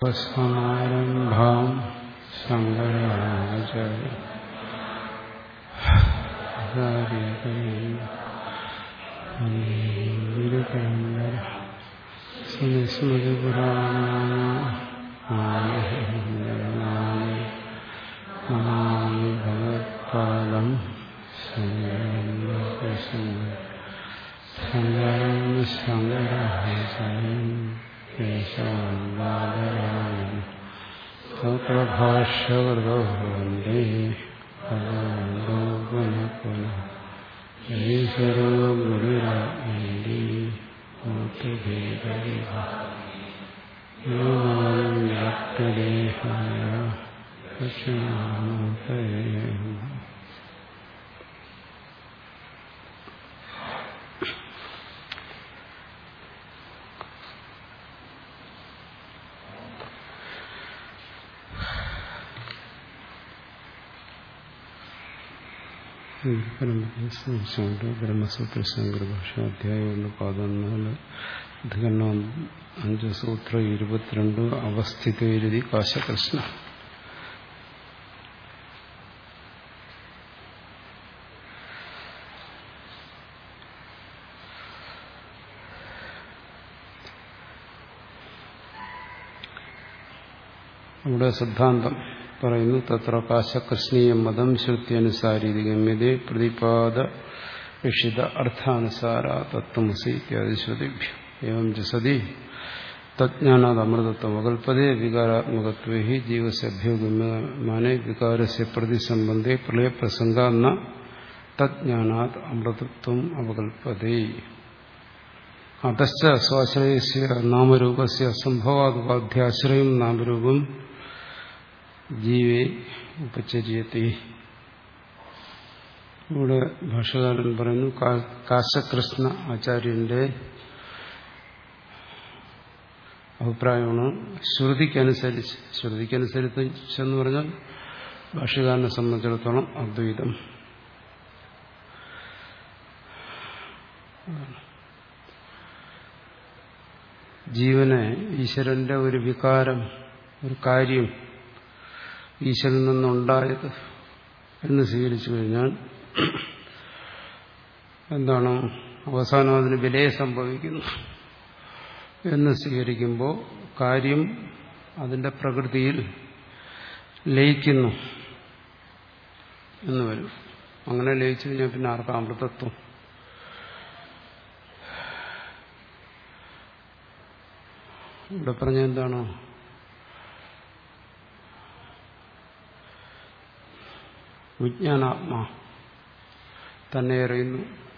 സമാരംഭാം ശങ്കരാചാര്യ ഭഗവത്പാദം ശങ്കരം ശങ്കരാചാര്യം പ്രഭാഷ്യവൃതോ വന്ദേ ഭഗവന്തോ പുനഃ പുനഃ ഈശ്വരോ ഗുരുരാജി ഭക്തദേഹായ ദക്ഷിണാമൂർത്തയേ ബ്രഹ്മസൂത്ര ശങ്കര ഭാഷ അധ്യായം ഒന്ന് പതിനാല് അധികരണം അഞ്ച് സൂത്രം ഇരുപത്തിരണ്ട് അവസ്ഥിത എഴുതി കാശകൃഷ്ണ അവിടെ സിദ്ധാന്തം പറയുന്നു തത്ര കാശകൃഷ്ണീയ മതം ശ്രുത്യനുസാരി ഗമ്യതേ പ്രതിപാദ വിഷിത അർത്ഥാനുസാര തത്വമസി ഇത്യാദി ശ്രുതിഭ്യം ഏവം സതി തജ്ഞാനാത് അമൃതത്വം അകൽപ്പതേ വികാരാത്മകത്വ ഹി ജീവസഭ്യോ ഗമ്യമാനെ വികാരസ്യ പ്രതിസംബന്ധേ പ്രളയപ്രസംഗ ന തജ്ഞാനാത് അമൃതത്വം അവകൽപ്പതേ അതശ്ച സ്വാശ്രയസ്യ നാമരൂപസ്യ അസംഭവാദുപാധ്യാശ്രയം നാമരൂപം ജീവേ ഉപചര്യത്തെ ഇവിടെ ഭാഷകാരൻ പറയുന്നു കാശകൃഷ്ണ ആചാര്യന്റെ അഭിപ്രായമാണ് ശ്രുതിക്കനുസരിച്ച് ശ്രുതിക്കനുസരിച്ചെന്ന് പറഞ്ഞാൽ ഭാഷകാരനെ സംബന്ധിച്ചിടത്തോളം അദ്വൈതം ജീവനെ ഈശ്വരന്റെ ഒരു വികാരം ഒരു കാര്യം ഈശ്വരൻ നിന്നുണ്ടായത് എന്ന് സ്വീകരിച്ചു കഴിഞ്ഞാൽ എന്താണ് അവസാനം അതിന് വിലയെ സംഭവിക്കുന്നു എന്ന് സ്വീകരിക്കുമ്പോൾ കാര്യം അതിന്റെ പ്രകൃതിയിൽ ലയിക്കുന്നു എന്ന് വരും അങ്ങനെ ലയിച്ചു കഴിഞ്ഞാൽ പിന്നെ ആർക്കാ അമൃതത്വം ഇവിടെ പറഞ്ഞ എന്താണ് വിജ്ഞാനാത്മാ തന്നെ അറിയുന്നു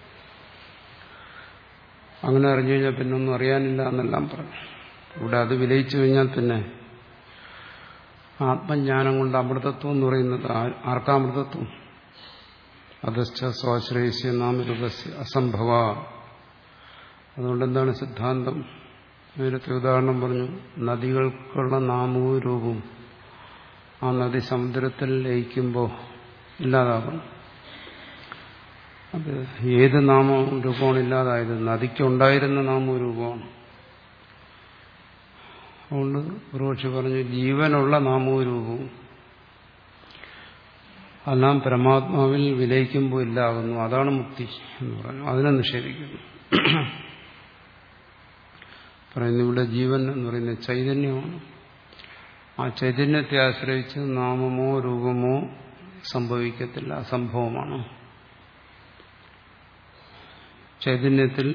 അങ്ങനെ അറിഞ്ഞു കഴിഞ്ഞാൽ പിന്നെ ഒന്നും അറിയാനില്ല എന്നെല്ലാം പറഞ്ഞു ഇവിടെ അത് വിലയിച്ചു കഴിഞ്ഞാൽ പിന്നെ ആത്മജ്ഞാനം കൊണ്ട് അമൃതത്വം എന്ന് പറയുന്നത് ആർക്കാമൃതത്വം അധശ്ച സ്വാശ്രയസ്യ നാമരൂപസ്യ അസംഭവ അതുകൊണ്ട് എന്താണ് സിദ്ധാന്തം നേരത്തെ ഉദാഹരണം പറഞ്ഞു നദികൾക്കുള്ള നാമവും രൂപവും ആ നദി സമുദ്രത്തിൽ ലയിക്കുമ്പോൾ ഇല്ലാതാകും അത് ഏത് നാമവും രൂപമാണ് ഇല്ലാതായത് നദിക്കുണ്ടായിരുന്ന നാമവും രൂപമാണ് അതുകൊണ്ട് പുറോക്ഷി പറഞ്ഞു ജീവനുള്ള നാമവും രൂപവും അതെല്ലാം പരമാത്മാവിൽ വിലയിക്കുമ്പോൾ ഇല്ലാകുന്നു അതാണ് മുക്തി എന്ന് പറഞ്ഞു അതിനെ നിഷേധിക്കുന്നു പറയുന്നു ഇവിടെ ജീവൻ എന്ന് പറയുന്നത് ചൈതന്യമാണ് ആ ചൈതന്യത്തെ ആശ്രയിച്ച് നാമമോ രൂപമോ സംഭവിക്കത്തില്ല അസംഭവമാണ് ചൈതന്യത്തിൽ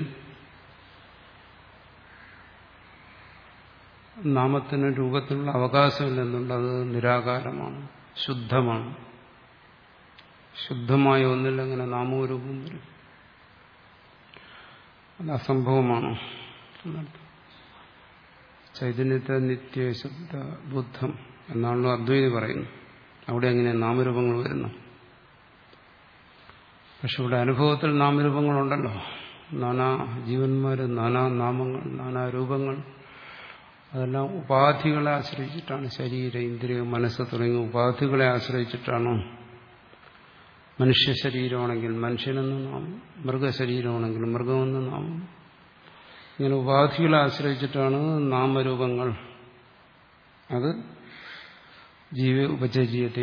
നാമത്തിന് രൂപത്തിലുള്ള അവകാശമില്ലെന്നുണ്ട് അത് നിരാകാരമാണ് ശുദ്ധമാണ് ശുദ്ധമായ ഒന്നിൽ അങ്ങനെ നാമവും രൂപവും വരും അത് അസംഭവമാണ് എന്നർത്ഥം ചൈതന്യത്തെ നിത്യശുദ്ധ ബുദ്ധം എന്നാണല്ലോ അദ്വൈതി പറയുന്നത് അവിടെ എങ്ങനെ നാമരൂപങ്ങൾ വരുന്നു പക്ഷെ ഇവിടെ അനുഭവത്തിൽ നാമരൂപങ്ങളുണ്ടല്ലോ നാനാ ജീവന്മാർ നാനാ നാമങ്ങൾ നാനാ രൂപങ്ങൾ അതെല്ലാം ഉപാധികളെ ആശ്രയിച്ചിട്ടാണ് ശരീര ഇന്ദ്രിയ മനസ്സ് തുടങ്ങിയ ഉപാധികളെ ആശ്രയിച്ചിട്ടാണ് മനുഷ്യ ശരീരമാണെങ്കിൽ മനുഷ്യനെന്ന് നാമം മൃഗശരീരമാണെങ്കിൽ മൃഗമെന്ന് നാമം ഇങ്ങനെ ഉപാധികളെ ആശ്രയിച്ചിട്ടാണ് നാമരൂപങ്ങൾ അത് ജീവ ഉപചര്യത്തെ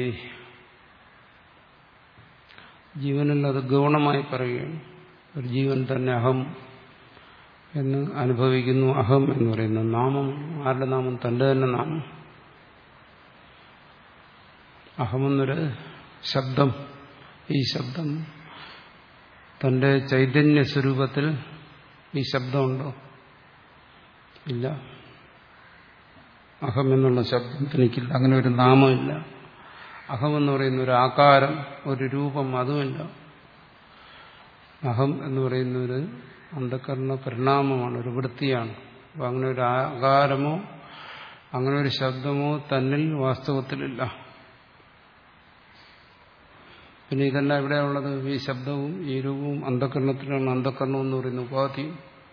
ജീവനിൽ അത് ഗൗണമായി പറയുകയാണ് ഒരു ജീവൻ തന്നെ അഹം എന്ന് അനുഭവിക്കുന്നു അഹം എന്ന് പറയുന്നു നാമം ആരുടെ നാമം തന്റെ തന്നെ നാമം അഹമെന്നൊരു ശബ്ദം ഈ ശബ്ദം തന്റെ ചൈതന്യ സ്വരൂപത്തിൽ ഈ ശബ്ദമുണ്ടോ ഇല്ല അഹം എന്നുള്ള ശബ്ദത്തിനിക്കില്ല അങ്ങനെ ഒരു നാമമില്ല അഹം എന്ന് പറയുന്ന ഒരു ആകാരം ഒരു രൂപം അതുമില്ല അഹം എന്ന് പറയുന്ന ഒരു അന്ധകരണ പരിണാമമാണ് ഒരു വൃത്തിയാണ് അപ്പം അങ്ങനെ ഒരു ആകാരമോ അങ്ങനെ ഒരു ശബ്ദമോ തന്നിൽ വാസ്തവത്തിലില്ല പിന്നെ ഇതെല്ലാം എവിടെയുള്ളത് ഈ ശബ്ദവും ഈ രൂപവും അന്ധകരണത്തിലാണ് അന്ധകരണം എന്ന് പറയുന്ന ഉപാധിയും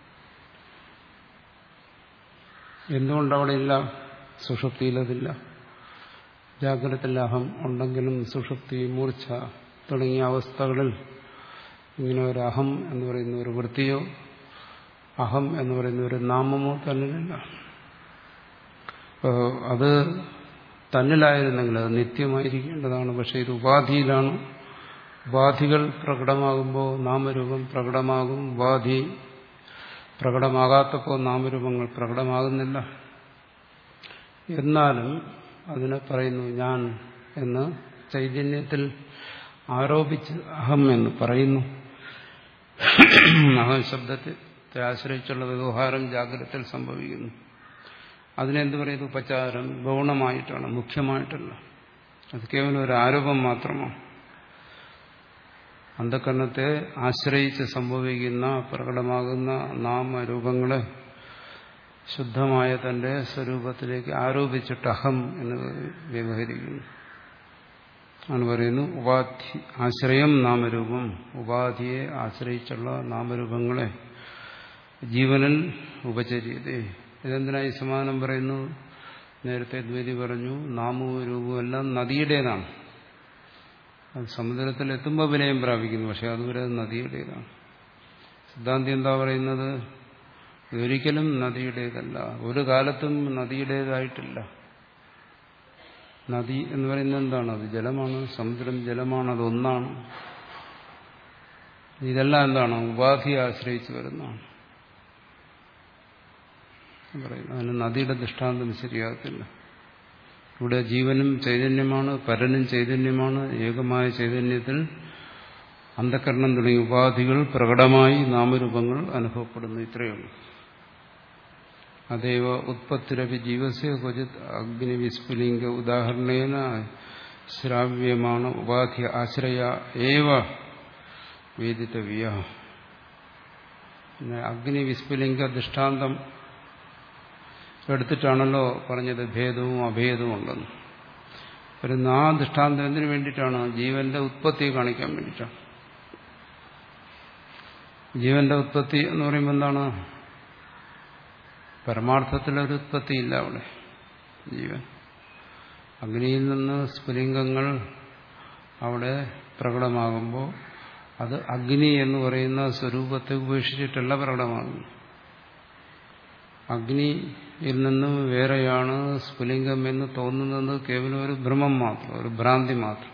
എന്തുകൊണ്ടവിടെ ഇല്ല സുഷുപ്തിയിലതില്ല ജാഗ്രതത്തിൽ അഹം ഉണ്ടെങ്കിലും സുഷുപ്തി മൂർച്ച തുടങ്ങിയ അവസ്ഥകളിൽ ഇങ്ങനെ ഒരു അഹം എന്ന് പറയുന്ന ഒരു വൃത്തിയോ അഹം എന്ന് പറയുന്ന ഒരു നാമമോ തന്നിലില്ല അത് തന്നിലായിരുന്നെങ്കിൽ അത് നിത്യമായിരിക്കേണ്ടതാണ് പക്ഷെ ഇത് ഉപാധിയിലാണ് ഉപാധികൾ പ്രകടമാകുമ്പോൾ നാമരൂപം പ്രകടമാകും ഉപാധി പ്രകടമാകാത്തപ്പോൾ നാമരൂപങ്ങൾ പ്രകടമാകുന്നില്ല എന്നാലും അതിനെ പറയുന്നു ഞാൻ എന്ന് ചൈതന്യത്തിൽ ആരോപിച്ച് അഹം എന്ന് പറയുന്നു അഹം ശബ്ദത്തെ ആശ്രയിച്ചുള്ള വ്യവഹാരം ജാഗ്രതയിൽ സംഭവിക്കുന്നു അതിനെന്ത് പറയുന്നു ഉപചാരം ഗൗണമായിട്ടാണ് മുഖ്യമായിട്ടല്ല അത് കേവലം ഒരു ആരോപം മാത്രമാണ് അന്ധകരണത്തെ ആശ്രയിച്ച് സംഭവിക്കുന്ന പ്രകടമാകുന്ന നാമരൂപങ്ങളെ ശുദ്ധമായ തന്റെ സ്വരൂപത്തിലേക്ക് ആരോപിച്ചിട്ട് അഹം എന്ന് വ്യവഹരിക്കുന്നു ആണ് പറയുന്നു ഉപാധി ആശ്രയം നാമരൂപം ഉപാധിയെ ആശ്രയിച്ചുള്ള നാമരൂപങ്ങളെ ജീവനിൽ ഉപചര്യതേ ഇതെന്തിനായി സമാനം പറയുന്നു നേരത്തെ ദ്വൈതി പറഞ്ഞു നാമവും രൂപവും എല്ലാം നദിയുടേതാണ് അത് സമുദ്രത്തിൽ എത്തുമ്പോൾ വിനയം പ്രാപിക്കുന്നു പക്ഷെ അതുവരെ അത് നദിയുടേതാണ് സിദ്ധാന്തി എന്താ പറയുന്നത് ഇതൊരിക്കലും നദിയുടേതല്ല ഒരു കാലത്തും നദിയുടേതായിട്ടില്ല നദി എന്ന് പറയുന്നത് എന്താണ് അത് ജലമാണ് സമുദ്രം ജലമാണ് അതൊന്നാണ് ഇതെല്ലാം എന്താണ് ഉപാധിയെ ആശ്രയിച്ച് വരുന്നതാണ് പറയുന്നു അതിന് നദിയുടെ ദൃഷ്ടാന്തം ശരിയാകത്തില്ല ഇവിടെ ജീവനും ചൈതന്യമാണ് പരനും ചൈതന്യമാണ് ഏകമായ ചൈതന്യത്തിൽ അന്ധകരണം തുടങ്ങിയ ഉപാധികൾ പ്രകടമായി നാമരൂപങ്ങൾ അനുഭവപ്പെടുന്നു ഇത്രയേ ഉള്ളൂ അതേവ ഉത്പത്തിരപി ജീവസ്യ ക്വചിത് അഗ്നിവിസ്ഫുലിംഗ ഉദാഹരണേന ശ്രാവ്യമാണ് ഉപാധി ആശ്രയ ഏവ വേദിതവ്യ അഗ്നിവിസ്ഫുലിംഗ ദൃഷ്ടാന്തം എടുത്തിട്ടാണല്ലോ പറഞ്ഞത് ഭേദവും അഭേദവും ഉണ്ടെന്ന് വരുന്ന ആ ദൃഷ്ടാന്തം എന്തിനു വേണ്ടിയിട്ടാണ് ജീവന്റെ ഉത്പത്തി കാണിക്കാൻ വേണ്ടിയിട്ടാണ് ജീവന്റെ ഉത്പത്തി എന്ന് പറയുമ്പോൾ എന്താണ് പരമാർത്ഥത്തിലൊരു ഉത്പത്തിയില്ല അവിടെ ജീവൻ അഗ്നിയിൽ നിന്ന് സ്ഫുലിംഗങ്ങൾ അവിടെ പ്രകടമാകുമ്പോൾ അത് അഗ്നി എന്ന് പറയുന്ന സ്വരൂപത്തെ ഉപേക്ഷിച്ചിട്ടല്ല പ്രകടമാകുന്നു അഗ്നിയിൽ നിന്ന് വേറെയാണ് സ്ഫുലിംഗം എന്ന് തോന്നുന്നത് കേവലം ഒരു ഭ്രമം മാത്രം ഒരു ഭ്രാന്തി മാത്രം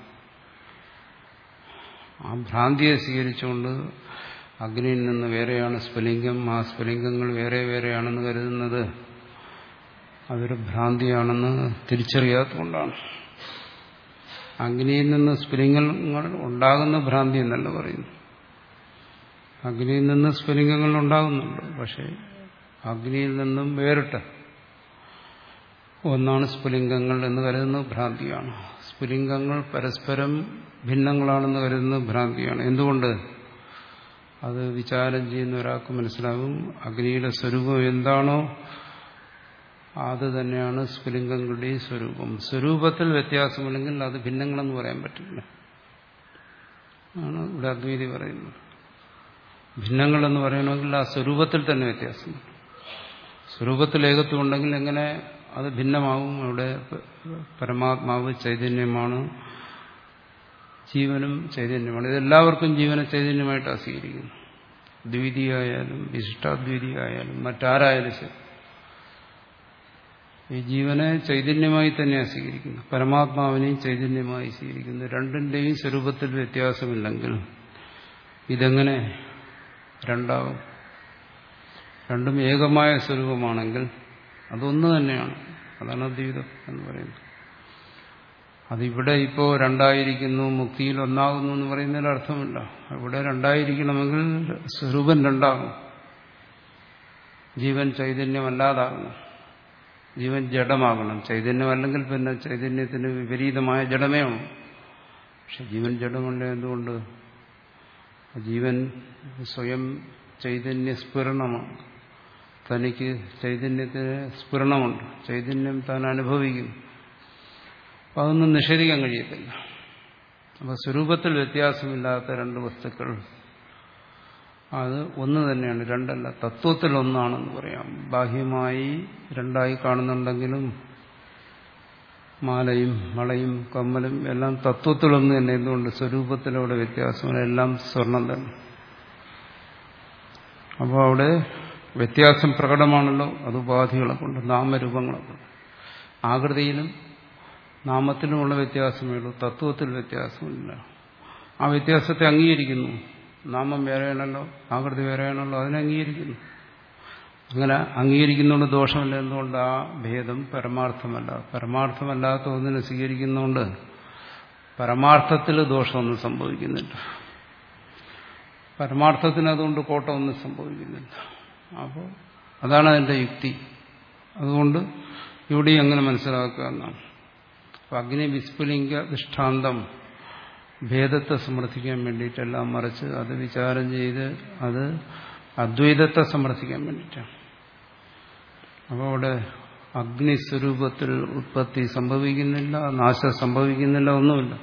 ആ ഭ്രാന്തിയെ സ്വീകരിച്ചുകൊണ്ട് അഗ്നിയിൽ നിന്ന് വേറെയാണ് സ്ഫുലിംഗം ആ സ്ഫുലിംഗങ്ങൾ വേറെ വേറെയാണെന്ന് കരുതുന്നത് അതൊരു ഭ്രാന്തിയാണെന്ന് തിരിച്ചറിയാത്തതുകൊണ്ടാണ് അഗ്നിയിൽ നിന്ന് സ്ഫുലിംഗങ്ങൾ ഉണ്ടാകുന്ന ഭ്രാന്തി എന്നല്ല പറയുന്നു അഗ്നിയിൽ നിന്ന് സ്ഫുലിംഗങ്ങൾ ഉണ്ടാകുന്നുണ്ട് പക്ഷേ അഗ്നിയിൽ നിന്നും വേറിട്ട് ഒന്നാണ് സ്ഫുലിംഗങ്ങൾ എന്ന് കരുതുന്നത് ഭ്രാന്തിയാണ് സ്ഫുലിംഗങ്ങൾ പരസ്പരം ഭിന്നങ്ങളാണെന്ന് കരുതുന്നത് ഭ്രാന്തിയാണ് എന്തുകൊണ്ട് അത് വിചാരം ചെയ്യുന്ന ഒരാൾക്ക് മനസ്സിലാകും അഗ്നിയുടെ സ്വരൂപം എന്താണോ അത് തന്നെയാണ് സ്ഫുലിംഗങ്ങളുടെയും സ്വരൂപം സ്വരൂപത്തിൽ വ്യത്യാസമില്ലെങ്കിൽ അത് ഭിന്നങ്ങളെന്ന് പറയാൻ പറ്റില്ല ആണ് ഇവിടെ അദ്വൈതി പറയുന്നത് ഭിന്നങ്ങളെന്ന് പറയണമെങ്കിൽ ആ സ്വരൂപത്തിൽ തന്നെ വ്യത്യാസമുണ്ട് സ്വരൂപത്തിൽ ഏകത്വം ഉണ്ടെങ്കിൽ എങ്ങനെ അത് ഭിന്നമാവും അവിടെ പരമാത്മാവ് ചൈതന്യമാണ് ജീവനും ചൈതന്യമാണ് ഇതെല്ലാവർക്കും ജീവനെ ചൈതന്യമായിട്ടാണ് സ്വീകരിക്കുന്നത് ദ്വിതീയായാലും വിശിഷ്ടാദ്വിതീയായാലും മറ്റാരായാലും ശരി ഈ ജീവനെ ചൈതന്യമായി തന്നെയാണ് സ്വീകരിക്കുന്നത് പരമാത്മാവിനെയും ചൈതന്യമായി സ്വീകരിക്കുന്നു രണ്ടിന്റെയും സ്വരൂപത്തിൽ വ്യത്യാസമില്ലെങ്കിൽ ഇതെങ്ങനെ രണ്ടാവും രണ്ടും ഏകമായ സ്വരൂപമാണെങ്കിൽ അതൊന്നു തന്നെയാണ് അതാണ് അദ്വൈതം എന്ന് പറയുന്നത് അതിവിടെ ഇപ്പോൾ രണ്ടായിരിക്കുന്നു മുക്തിയിൽ ഒന്നാകുന്നു എന്ന് പറയുന്നതിൽ അർത്ഥമില്ല ഇവിടെ രണ്ടായിരിക്കണമെങ്കിൽ സ്വരൂപം രണ്ടാകും ജീവൻ ചൈതന്യമല്ലാതാകണം ജീവൻ ജഡമാകണം ചൈതന്യമല്ലെങ്കിൽ പിന്നെ ചൈതന്യത്തിന് വിപരീതമായ ജഡമേ ഉള്ളൂ പക്ഷെ ജീവൻ ജഡമുണ്ട് എന്തുകൊണ്ട് ജീവൻ സ്വയം ചൈതന്യ സ്ഫുരണമാണ് തനിക്ക് ചൈതന്യത്തിന് സ്ഫുരണമുണ്ട് ചൈതന്യം താൻ അനുഭവിക്കുന്നു അപ്പം അതൊന്നും നിഷേധിക്കാൻ കഴിയത്തില്ല അപ്പോൾ സ്വരൂപത്തിൽ വ്യത്യാസമില്ലാത്ത രണ്ട് വസ്തുക്കൾ അത് ഒന്ന് തന്നെയാണ് രണ്ടല്ല തത്വത്തിൽ ഒന്നാണെന്ന് പറയാം ബാഹ്യമായി രണ്ടായി കാണുന്നുണ്ടെങ്കിലും മാലയും വളയും കമ്മലും എല്ലാം തത്വത്തിലൊന്ന് തന്നെ എന്തുകൊണ്ട് സ്വരൂപത്തിലവിടെ വ്യത്യാസമില്ല എല്ലാം സ്വർണം തന്നെ അപ്പോൾ അവിടെ വ്യത്യാസം പ്രകടമാണല്ലോ അത് ഉപാധികളെ കൊണ്ട് നാമരൂപങ്ങളെ കൊണ്ട് ആകൃതിയിലും നാമത്തിലുമുള്ള വ്യത്യാസമേ ഉള്ളൂ തത്വത്തിൽ വ്യത്യാസമില്ല ആ വ്യത്യാസത്തെ അംഗീകരിക്കുന്നു നാമം വേറെയാണല്ലോ ആകൃതി വേറെയാണല്ലോ അതിനെ അംഗീകരിക്കുന്നു അങ്ങനെ അംഗീകരിക്കുന്നതുകൊണ്ട് ദോഷമില്ല എന്തുകൊണ്ട് ആ ഭേദം പരമാർത്ഥമല്ല പരമാർത്ഥമല്ലാത്ത ഒന്നിനെ സ്വീകരിക്കുന്നതുകൊണ്ട് പരമാർത്ഥത്തിൽ ദോഷമൊന്നും സംഭവിക്കുന്നില്ല പരമാർത്ഥത്തിന് അതുകൊണ്ട് കോട്ടമൊന്നും സംഭവിക്കുന്നില്ല അപ്പോൾ അതാണ് അതിൻ്റെ യുക്തി അതുകൊണ്ട് ഇവിടെയും അങ്ങനെ മനസ്സിലാക്കുക എന്നാണ് അപ്പം അഗ്നി വിസ്ഫുലിംഗ ദൃഷ്ടാന്തം ഭേദത്തെ സമർത്ഥിക്കാൻ വേണ്ടിയിട്ടെല്ലാം മറിച്ച് അത് വിചാരം ചെയ്ത് അത് അദ്വൈതത്തെ സമർത്ഥിക്കാൻ വേണ്ടിയിട്ടാണ് അപ്പോൾ അവിടെ അഗ്നിസ്വരൂപത്തിൽ ഉത്പത്തി സംഭവിക്കുന്നില്ല നാശം സംഭവിക്കുന്നില്ല ഒന്നുമില്ല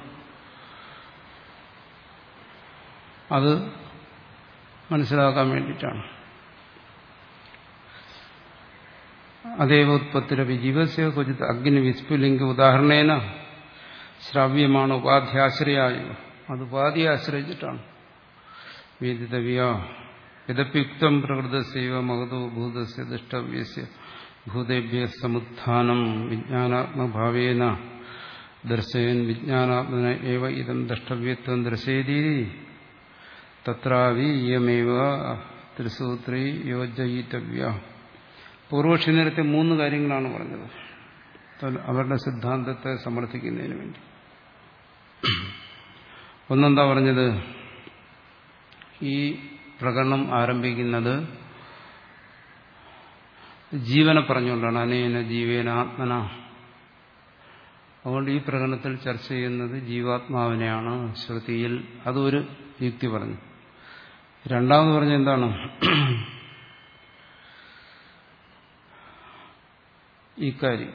അത് മനസ്സിലാക്കാൻ വേണ്ടിയിട്ടാണ് അതേവ ഉത്പത്തിരവി ജീവസ്യ ക്വചിത് അഗ്നി വിസ്ഫുലിംഗ ഉദാഹരണേന ശ്രാവ്യമാണ് ഉപാധ്യാശ്രയായ അത് ഉപാധിയെ ആശ്രയിച്ചിട്ടാണ് വേദിതവ്യ യഥപ്യുക്തം പ്രകൃതസൈവ മഹതോ ഭൂതസ്യ ദൃഷ്ടവ്യസ്യ ഭൂതേഭ്യ സമുത്ഥാനം വിജ്ഞാനാത്മഭാവേന ദർശയൻ വിജ്ഞാനാത്മന ഏവ ഇതം ദ്രഷ്ടവ്യത്വം ദർശയതി തത്രാവി ഇയമേവ ത്രിസൂത്രി യോജയിതവ്യ പൂർവക്ഷി നേരത്തെ മൂന്ന് കാര്യങ്ങളാണ് പറഞ്ഞത് അവരുടെ സിദ്ധാന്തത്തെ സമർത്ഥിക്കുന്നതിന് വേണ്ടി ഒന്നെന്താ പറഞ്ഞത് ഈ പ്രകടനം ആരംഭിക്കുന്നത് ജീവനെ പറഞ്ഞുകൊണ്ടാണ് അനേന ജീവേന ആത്മന അതുകൊണ്ട് ഈ പ്രകടനത്തിൽ ചർച്ച ചെയ്യുന്നത് ജീവാത്മാവിനെയാണ് ശ്രുതിയിൽ അതൊരു യുക്തി പറഞ്ഞു രണ്ടാമത് പറഞ്ഞ എന്താണ് ഇക്കാര്യം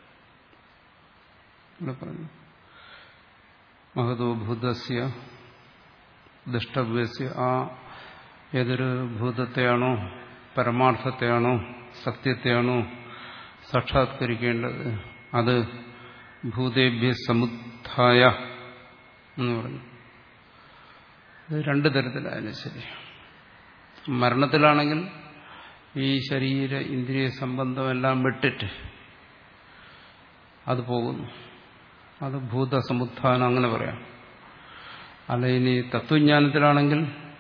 ഇവിടെ പറഞ്ഞു മഹതോ ഭൂതസ്യ ദൃഷ്ടവ്യസ്യ ആ ഏതൊരു ഭൂതത്തെയാണോ പരമാർത്ഥത്തെയാണോ സത്യത്തെയാണോ സാക്ഷാത്കരിക്കേണ്ടത് അത് ഭൂതേഭ്യ സമുത്ഥായ എന്ന് പറഞ്ഞു ഇത് രണ്ടു തരത്തിലായാലും ശരി മരണത്തിലാണെങ്കിൽ ഈ ശരീര ഇന്ദ്രിയ സംബന്ധമെല്ലാം വിട്ടിട്ട് അത് പോകുന്നു അത് ഭൂതസമുത്ഥാനം അങ്ങനെ പറയാം അല്ല ഇനി തത്വജ്ഞാനത്തിലാണെങ്കിൽ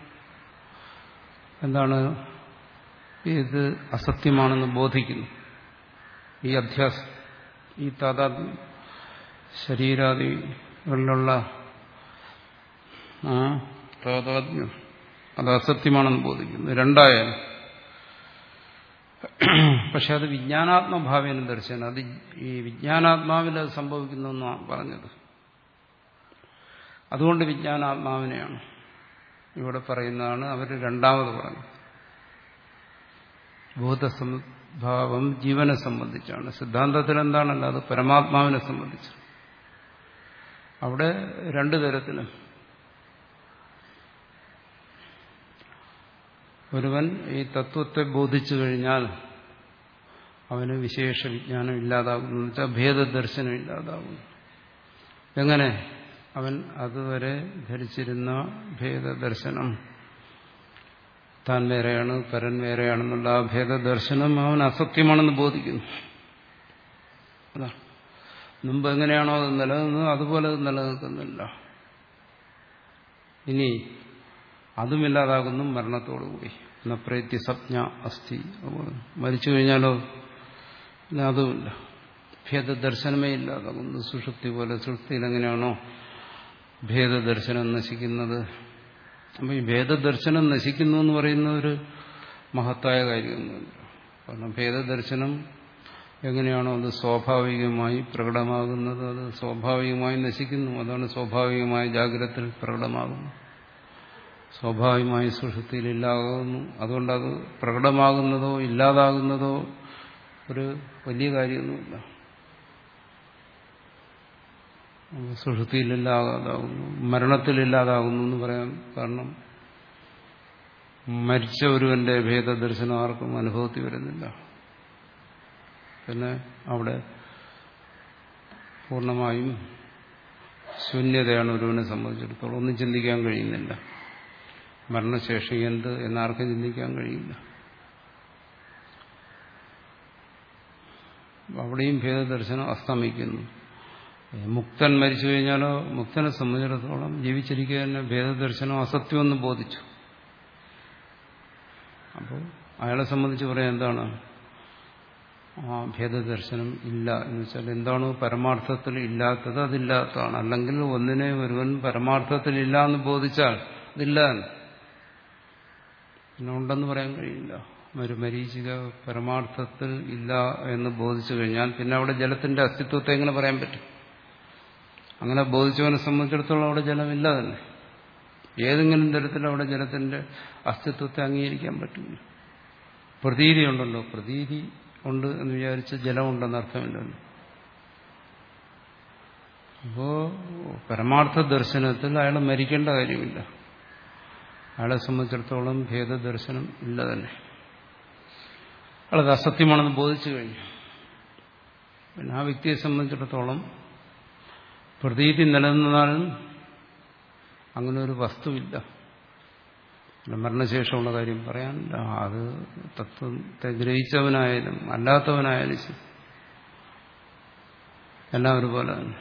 എന്താണ് ഇത് അസത്യമാണെന്ന് ബോധിക്കുന്നു ഈ അധ്യാസം ഈ താതാത്മ്യം ശരീരാദികളിലുള്ള ആ താതാത്മ്യം അത് അസത്യമാണെന്ന് ബോധിക്കുന്നു രണ്ടായാലും പക്ഷെ അത് വിജ്ഞാനാത്മഭാവേന ദർശനം അത് ഈ വിജ്ഞാനാത്മാവിൽ അത് സംഭവിക്കുന്നു എന്നാണ് പറഞ്ഞത് അതുകൊണ്ട് വിജ്ഞാനാത്മാവിനെയാണ് ഇവിടെ പറയുന്നതാണ് അവർ രണ്ടാമത് പറഞ്ഞത് ഭൂതസംഭാവം ജീവനെ സംബന്ധിച്ചാണ് സിദ്ധാന്തത്തിൽ എന്താണല്ലോ അത് പരമാത്മാവിനെ സംബന്ധിച്ച് അവിടെ രണ്ടു തരത്തിലും ഒരുവൻ ഈ തത്വത്തെ ബോധിച്ചു കഴിഞ്ഞാൽ അവന് വിശേഷ വിജ്ഞാനം ഇല്ലാതാകുന്നു എന്ന് വെച്ചാൽ ഭേദദർശനം ഇല്ലാതാകുന്നു എങ്ങനെ അവൻ അതുവരെ ധരിച്ചിരുന്ന ഭേദദർശനം താൻ വേറെയാണ് പരൻ വേറെയാണെന്നുള്ള ആ ഭേദദർശനം അവൻ അസത്യമാണെന്ന് ബോധിക്കുന്നു അതാണ് മുമ്പ് എങ്ങനെയാണോ അത് നിലനിന്നത് അതുപോലെ അത് നിലനിൽക്കുന്നില്ല ഇനി അതുമില്ലാതാകുന്നു മരണത്തോടുകൂടി എന്ന പ്രേത്യ സംജ്ഞ അസ്ഥി മരിച്ചു കഴിഞ്ഞാലോ പിന്നെ അതുമില്ല ഭേദദർശനമേ ഇല്ലാതാകുന്നു സുഷുപ്തി പോലെ സുഷുപ്തിയിൽ എങ്ങനെയാണോ ഭേദദർശനം നശിക്കുന്നത് അപ്പം ഈ ഭേദദർശനം നശിക്കുന്നു എന്ന് പറയുന്ന ഒരു മഹത്തായ കാര്യമൊന്നുമില്ല കാരണം ഭേദദർശനം എങ്ങനെയാണോ അത് സ്വാഭാവികമായി പ്രകടമാകുന്നത് അത് സ്വാഭാവികമായി നശിക്കുന്നു അതാണ് സ്വാഭാവികമായ ജാഗ്രതത്തിൽ പ്രകടമാകുന്നു സ്വാഭാവികമായി സുഷുപ്തിയിൽ ഇല്ലാതാകുന്നു അതുകൊണ്ടത് പ്രകടമാകുന്നതോ ഇല്ലാതാകുന്നതോ ഒരു വലിയ കാര്യമൊന്നുമില്ല സുഷുതിയിലില്ലാതാകുന്നു മരണത്തിലില്ലാതാകുന്നു എന്ന് പറയാൻ കാരണം മരിച്ച ഒരുവന്റെ ഭേദദർശനം ആർക്കും അനുഭവത്തിൽ വരുന്നില്ല പിന്നെ അവിടെ പൂർണ്ണമായും ശൂന്യതയാണ് ഒരുവനെ സംബന്ധിച്ചിടത്തോളം ഒന്നും ചിന്തിക്കാൻ കഴിയുന്നില്ല മരണശേഷം എന്ത് എന്നാർക്കും ചിന്തിക്കാൻ കഴിയില്ല അവിടെയും ഭേദദർശനം അസ്തമിക്കുന്നു മുക്തൻ മരിച്ചു കഴിഞ്ഞാലോ മുക്തനെ സംബന്ധിച്ചിടത്തോളം ജീവിച്ചിരിക്കുക തന്നെ ഭേദദർശനം അസത്യമെന്ന് ബോധിച്ചു അപ്പോൾ അയാളെ സംബന്ധിച്ച് പറയാൻ എന്താണ് ആ ഭേദദർശനം ഇല്ല എന്ന് വെച്ചാൽ എന്താണോ പരമാർത്ഥത്തിൽ ഇല്ലാത്തത് അതില്ലാത്തതാണ് അല്ലെങ്കിൽ ഒന്നിനെ ഒരുവൻ പരമാർത്ഥത്തിൽ ഇല്ല എന്ന് ബോധിച്ചാൽ അതില്ല പിന്നെ ഉണ്ടെന്ന് പറയാൻ കഴിയില്ല ഒരു മരീചിക പരമാർത്ഥത്തിൽ ഇല്ല എന്ന് ബോധിച്ചു കഴിഞ്ഞാൽ പിന്നെ അവിടെ ജലത്തിന്റെ അസ്തിത്വത്തെ എങ്ങനെ പറയാൻ പറ്റും അങ്ങനെ ബോധിച്ചവനെ സംബന്ധിച്ചിടത്തോളം അവിടെ ജലമില്ല തന്നെ ഏതെങ്കിലും തരത്തിൽ അവിടെ ജലത്തിന്റെ അസ്തിത്വത്തെ അംഗീകരിക്കാൻ പറ്റില്ല പ്രതീതി ഉണ്ടല്ലോ പ്രതീതി ഉണ്ട് എന്ന് വിചാരിച്ച് ജലമുണ്ടെന്ന് അർത്ഥമില്ലല്ലോ അപ്പോ പരമാർത്ഥ ദർശനത്തിൽ അയാൾ മരിക്കേണ്ട കാര്യമില്ല അയാളെ സംബന്ധിച്ചിടത്തോളം ഭേദദർശനം ഇല്ല തന്നെ അയാളത് അസത്യമാണെന്ന് ബോധിച്ചു കഴിഞ്ഞു പിന്നെ ആ വ്യക്തിയെ സംബന്ധിച്ചിടത്തോളം പ്രതീതി നിലനിന്നാലും അങ്ങനെ ഒരു വസ്തുവില്ല മരണശേഷമുള്ള കാര്യം പറയാനില്ല അത് തത്വത്തെ ഗ്രഹിച്ചവനായാലും അല്ലാത്തവനായാലും ശരി എല്ലാം ഒരുപോലെ തന്നെ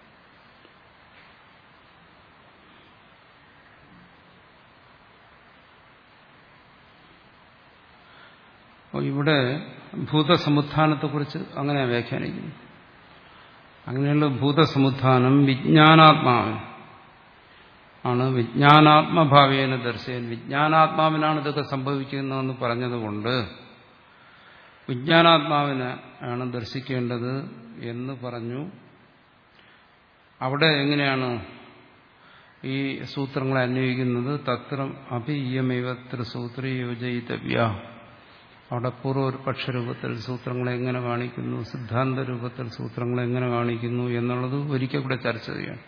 അപ്പോൾ ഇവിടെ ഭൂതസമുത്ഥാനത്തെക്കുറിച്ച് അങ്ങനെ വ്യാഖ്യാനിക്കുന്നു അങ്ങനെയുള്ള ഭൂതസമുത്ഥാനം വിജ്ഞാനാത്മാവൻ ആണ് വിജ്ഞാനാത്മഭാവേന ദർശയൻ വിജ്ഞാനാത്മാവിനാണ് ഇതൊക്കെ സംഭവിക്കുന്നതെന്ന് പറഞ്ഞതുകൊണ്ട് വിജ്ഞാനാത്മാവിനെ ആണ് ദർശിക്കേണ്ടത് എന്ന് പറഞ്ഞു അവിടെ എങ്ങനെയാണ് ഈ സൂത്രങ്ങളെ അന്വയിക്കുന്നത് തത്രം അഭിയമൈവ ത്രിസൂത്രി യോജയിതവ്യ അവിടെ പൂർവപക്ഷ രൂപത്തിൽ സൂത്രങ്ങളെ എങ്ങനെ കാണിക്കുന്നു സിദ്ധാന്ത രൂപത്തിൽ സൂത്രങ്ങളെ എങ്ങനെ കാണിക്കുന്നു എന്നുള്ളത് ഒരിക്കൽ കൂടെ ചർച്ച ചെയ്യണം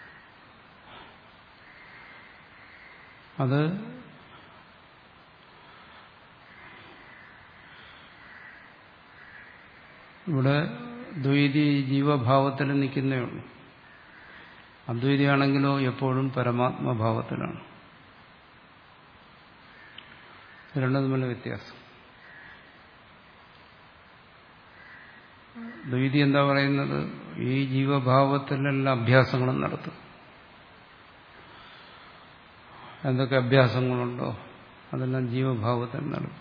അത് ഇവിടെ ദ്വൈതി ജീവഭാവത്തിൽ നിൽക്കുന്നേ ഉള്ളൂ അദ്വൈതിയാണെങ്കിലോ എപ്പോഴും പരമാത്മഭാവത്തിലാണ് രണ്ടും തമ്മിലുള്ള വ്യത്യാസം ദ്വൈതി എന്താ പറയുന്നത് ഈ ജീവഭാവത്തിലെല്ലാം അഭ്യാസങ്ങളും നടത്തും എന്തൊക്കെ അഭ്യാസങ്ങളുണ്ടോ അതെല്ലാം ജീവഭാവത്തിൽ നടത്തും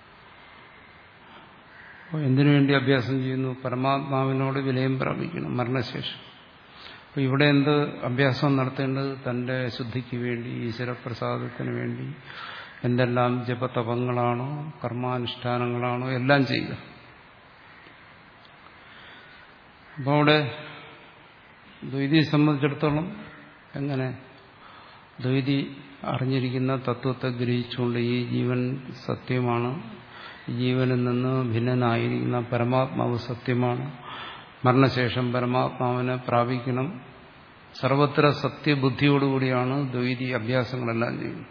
അപ്പോൾ എന്തിനു വേണ്ടി അഭ്യാസം ചെയ്യുന്നു പരമാത്മാവിനോട് വിലയം പ്രാപിക്കണം മരണശേഷം അപ്പോൾ ഇവിടെ എന്ത് അഭ്യാസം നടത്തേണ്ടത് തന്റെ ശുദ്ധിക്ക് വേണ്ടി ഈശ്വരപ്രസാദത്തിന് വേണ്ടി എന്തെല്ലാം ജപതപങ്ങളാണോ കർമാനുഷ്ഠാനങ്ങളാണോ എല്ലാം ചെയ്യുക അപ്പോൾ അവിടെ ദ്വൈതിയെ സംബന്ധിച്ചിടത്തോളം എങ്ങനെ ദ്വൈതി അറിഞ്ഞിരിക്കുന്ന തത്വത്തെ ഗ്രഹിച്ചുകൊണ്ട് ഈ ജീവൻ സത്യമാണ് ജീവനിൽ നിന്ന് ഭിന്നനായിരിക്കുന്ന പരമാത്മാവ് സത്യമാണ് മരണശേഷം പരമാത്മാവിനെ പ്രാപിക്കണം സർവത്ര സത്യബുദ്ധിയോടുകൂടിയാണ് ദ്വൈതി അഭ്യാസങ്ങളെല്ലാം ചെയ്യുന്നത്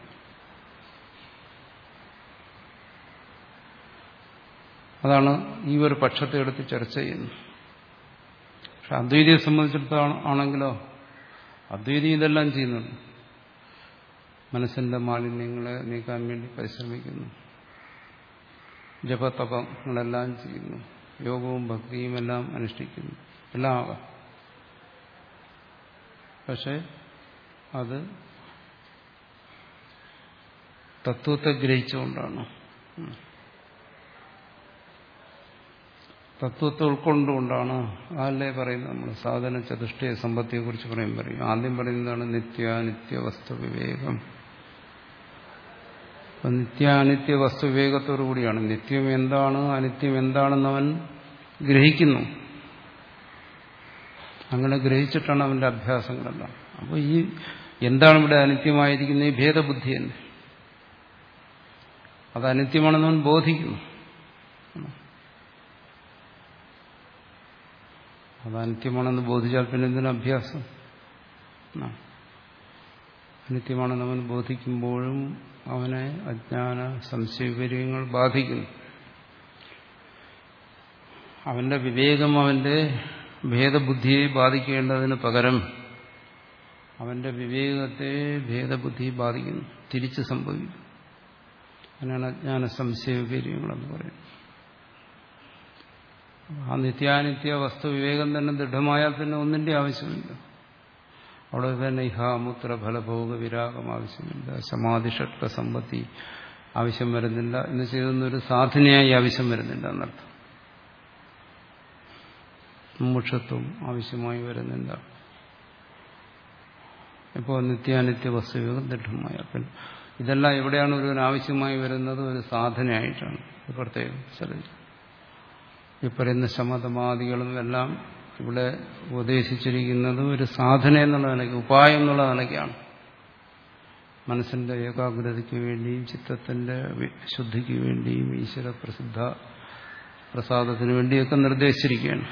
അതാണ് ഈ ഒരു പക്ഷത്തെ എടുത്ത് ചർച്ച ചെയ്യുന്നത് പക്ഷെ അദ്വൈതിയെ സംബന്ധിച്ചിടത്തോളം ആണെങ്കിലോ അദ്വൈതി ഇതെല്ലാം ചെയ്യുന്നുണ്ട് മനസ്സിന്റെ മാലിന്യങ്ങളെ നീക്കാൻ വേണ്ടി പരിശ്രമിക്കുന്നു ജപതപങ്ങളെല്ലാം ചെയ്യുന്നു യോഗവും ഭക്തിയും എല്ലാം അനുഷ്ഠിക്കുന്നു എല്ലാം ആകാം പക്ഷെ അത് തത്വത്തെ ഗ്രഹിച്ചുകൊണ്ടാണ് തത്വത്തെ ഉൾക്കൊണ്ടുകൊണ്ടാണ് അതല്ലേ പറയുന്നത് നമ്മൾ സാധന ചതുഷ്ടയ സമ്പത്തിയെ കുറിച്ച് പറയും പറയും ആദ്യം പറയുന്നതാണ് നിത്യാനിത്യ വസ്തു വിവേകം നിത്യാനിത്യ വസ്തു വിവേകത്തോടു കൂടിയാണ് നിത്യം എന്താണ് അനിത്യം എന്താണെന്ന് അവൻ ഗ്രഹിക്കുന്നു അങ്ങനെ ഗ്രഹിച്ചിട്ടാണ് അവന്റെ അഭ്യാസങ്ങളെല്ലാം അപ്പോൾ ഈ എന്താണ് ഇവിടെ അനിത്യമായിരിക്കുന്ന ഈ ഭേദബുദ്ധി തന്നെ അത് അനിത്യമാണെന്ന് അവൻ ബോധിക്കുന്നു അത് അനിത്യമാണെന്ന് ബോധിച്ചാൽ പിന്നെ എന്തിനു അഭ്യാസം അനിത്യമാണെന്ന് അവൻ ബോധിക്കുമ്പോഴും അവനെ അജ്ഞാന സംശയവിപര്യങ്ങൾ ബാധിക്കുന്നു അവന്റെ വിവേകം അവന്റെ ഭേദബുദ്ധിയെ ബാധിക്കേണ്ടതിന് പകരം അവന്റെ വിവേകത്തെ ഭേദബുദ്ധി ബാധിക്കുന്നു തിരിച്ച് സംഭവിക്കും അങ്ങനെയാണ് അജ്ഞാന സംശയവിപര്യങ്ങളെന്ന് പറയുന്നത് ആ നിത്യാനിത്യ വസ്തു വിവേകം തന്നെ ദൃഢമായാൽ പിന്നെ ഒന്നിന്റെ ആവശ്യമില്ല അവിടെ തന്നെ ഇഹാമുത്ര ഫലഭോഗ വിരാഗം ആവശ്യമില്ല സമാധിഷട്ക സമ്പത്തി ആവശ്യം വരുന്നില്ല എന്ന് ചെയ്തൊന്നൊരു സാധനയായി ആവശ്യം വരുന്നില്ല എന്നർത്ഥം മുക്ഷത്വം ആവശ്യമായി വരുന്നില്ല ഇപ്പോൾ നിത്യാനിത്യ വസ്തുവിവേകം ദൃഢമായ പിന്നെ ഇതെല്ലാം എവിടെയാണ് ഒരുവൻ ആവശ്യമായി വരുന്നത് ഒരു സാധനയായിട്ടാണ് പ്രത്യേകം ശ്രദ്ധിച്ചു ഈ പറയുന്ന ശമതമാദികളും എല്ലാം ഇവിടെ ഉപദേശിച്ചിരിക്കുന്നത് ഒരു സാധന എന്നുള്ള നിലയ്ക്ക് ഉപായം എന്നുള്ള നിലയ്ക്കാണ് മനസ്സിന്റെ ഏകാഗ്രതയ്ക്ക് വേണ്ടിയും ചിത്തത്തിന്റെ ശുദ്ധിക്ക് വേണ്ടിയും ഈശ്വര പ്രസിദ്ധ പ്രസാദത്തിന് വേണ്ടിയൊക്കെ നിർദ്ദേശിച്ചിരിക്കുകയാണ്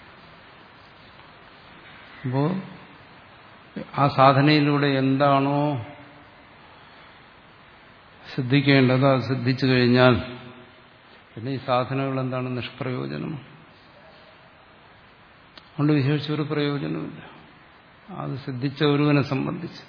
അപ്പോൾ ആ സാധനയിലൂടെ എന്താണോ സിദ്ധിക്കേണ്ടത് അത് സിദ്ധിച്ചു കഴിഞ്ഞാൽ പിന്നെ ഈ സാധനങ്ങൾ എന്താണ് നിഷ്പ്രയോജനം അതുകൊണ്ട് വിശേഷിച്ച ഒരു പ്രയോജനമില്ല അത് സിദ്ധിച്ച ഒരുവനെ സംബന്ധിച്ച്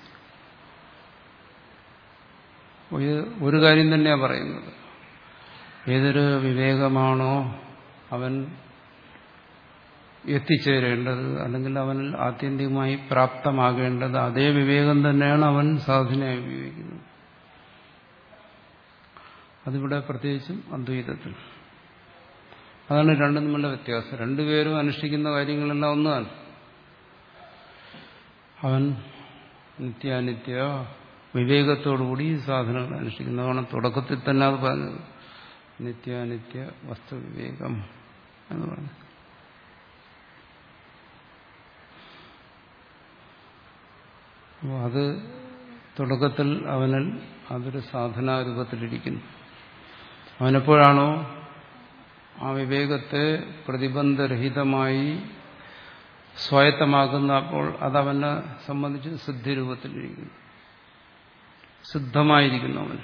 ഒരു കാര്യം തന്നെയാണ് പറയുന്നത് ഏതൊരു വിവേകമാണോ അവൻ എത്തിച്ചേരേണ്ടത് അല്ലെങ്കിൽ അവനിൽ ആത്യന്തികമായി പ്രാപ്തമാകേണ്ടത് അതേ വിവേകം തന്നെയാണ് അവൻ സാധനയായി ഉപയോഗിക്കുന്നത് അതിവിടെ പ്രത്യേകിച്ചും അദ്വൈതത്തിൽ അതാണ് രണ്ടും തമ്മിലുള്ള വ്യത്യാസം രണ്ടുപേരും അനുഷ്ഠിക്കുന്ന കാര്യങ്ങളെല്ലാം ഒന്നാണ് അവൻ നിത്യാനിത്യ വിവേകത്തോടുകൂടി സാധനങ്ങൾ അനുഷ്ഠിക്കുന്നതാണ് തുടക്കത്തിൽ തന്നെ അത് പറഞ്ഞത് നിത്യാനിത്യ വസ്തുവിവേകം എന്ന് പറഞ്ഞു അപ്പോൾ അത് തുടക്കത്തിൽ അവനിൽ അതൊരു സാധനാരൂപത്തിലിരിക്കുന്നു അവനെപ്പോഴാണോ ആ വിവേകത്തെ പ്രതിബന്ധരഹിതമായി സ്വായത്തമാക്കുന്ന അപ്പോൾ അതവനെ സംബന്ധിച്ച് സിദ്ധിരൂപത്തിലിരിക്കുന്നു സിദ്ധമായിരിക്കുന്നു അവൻ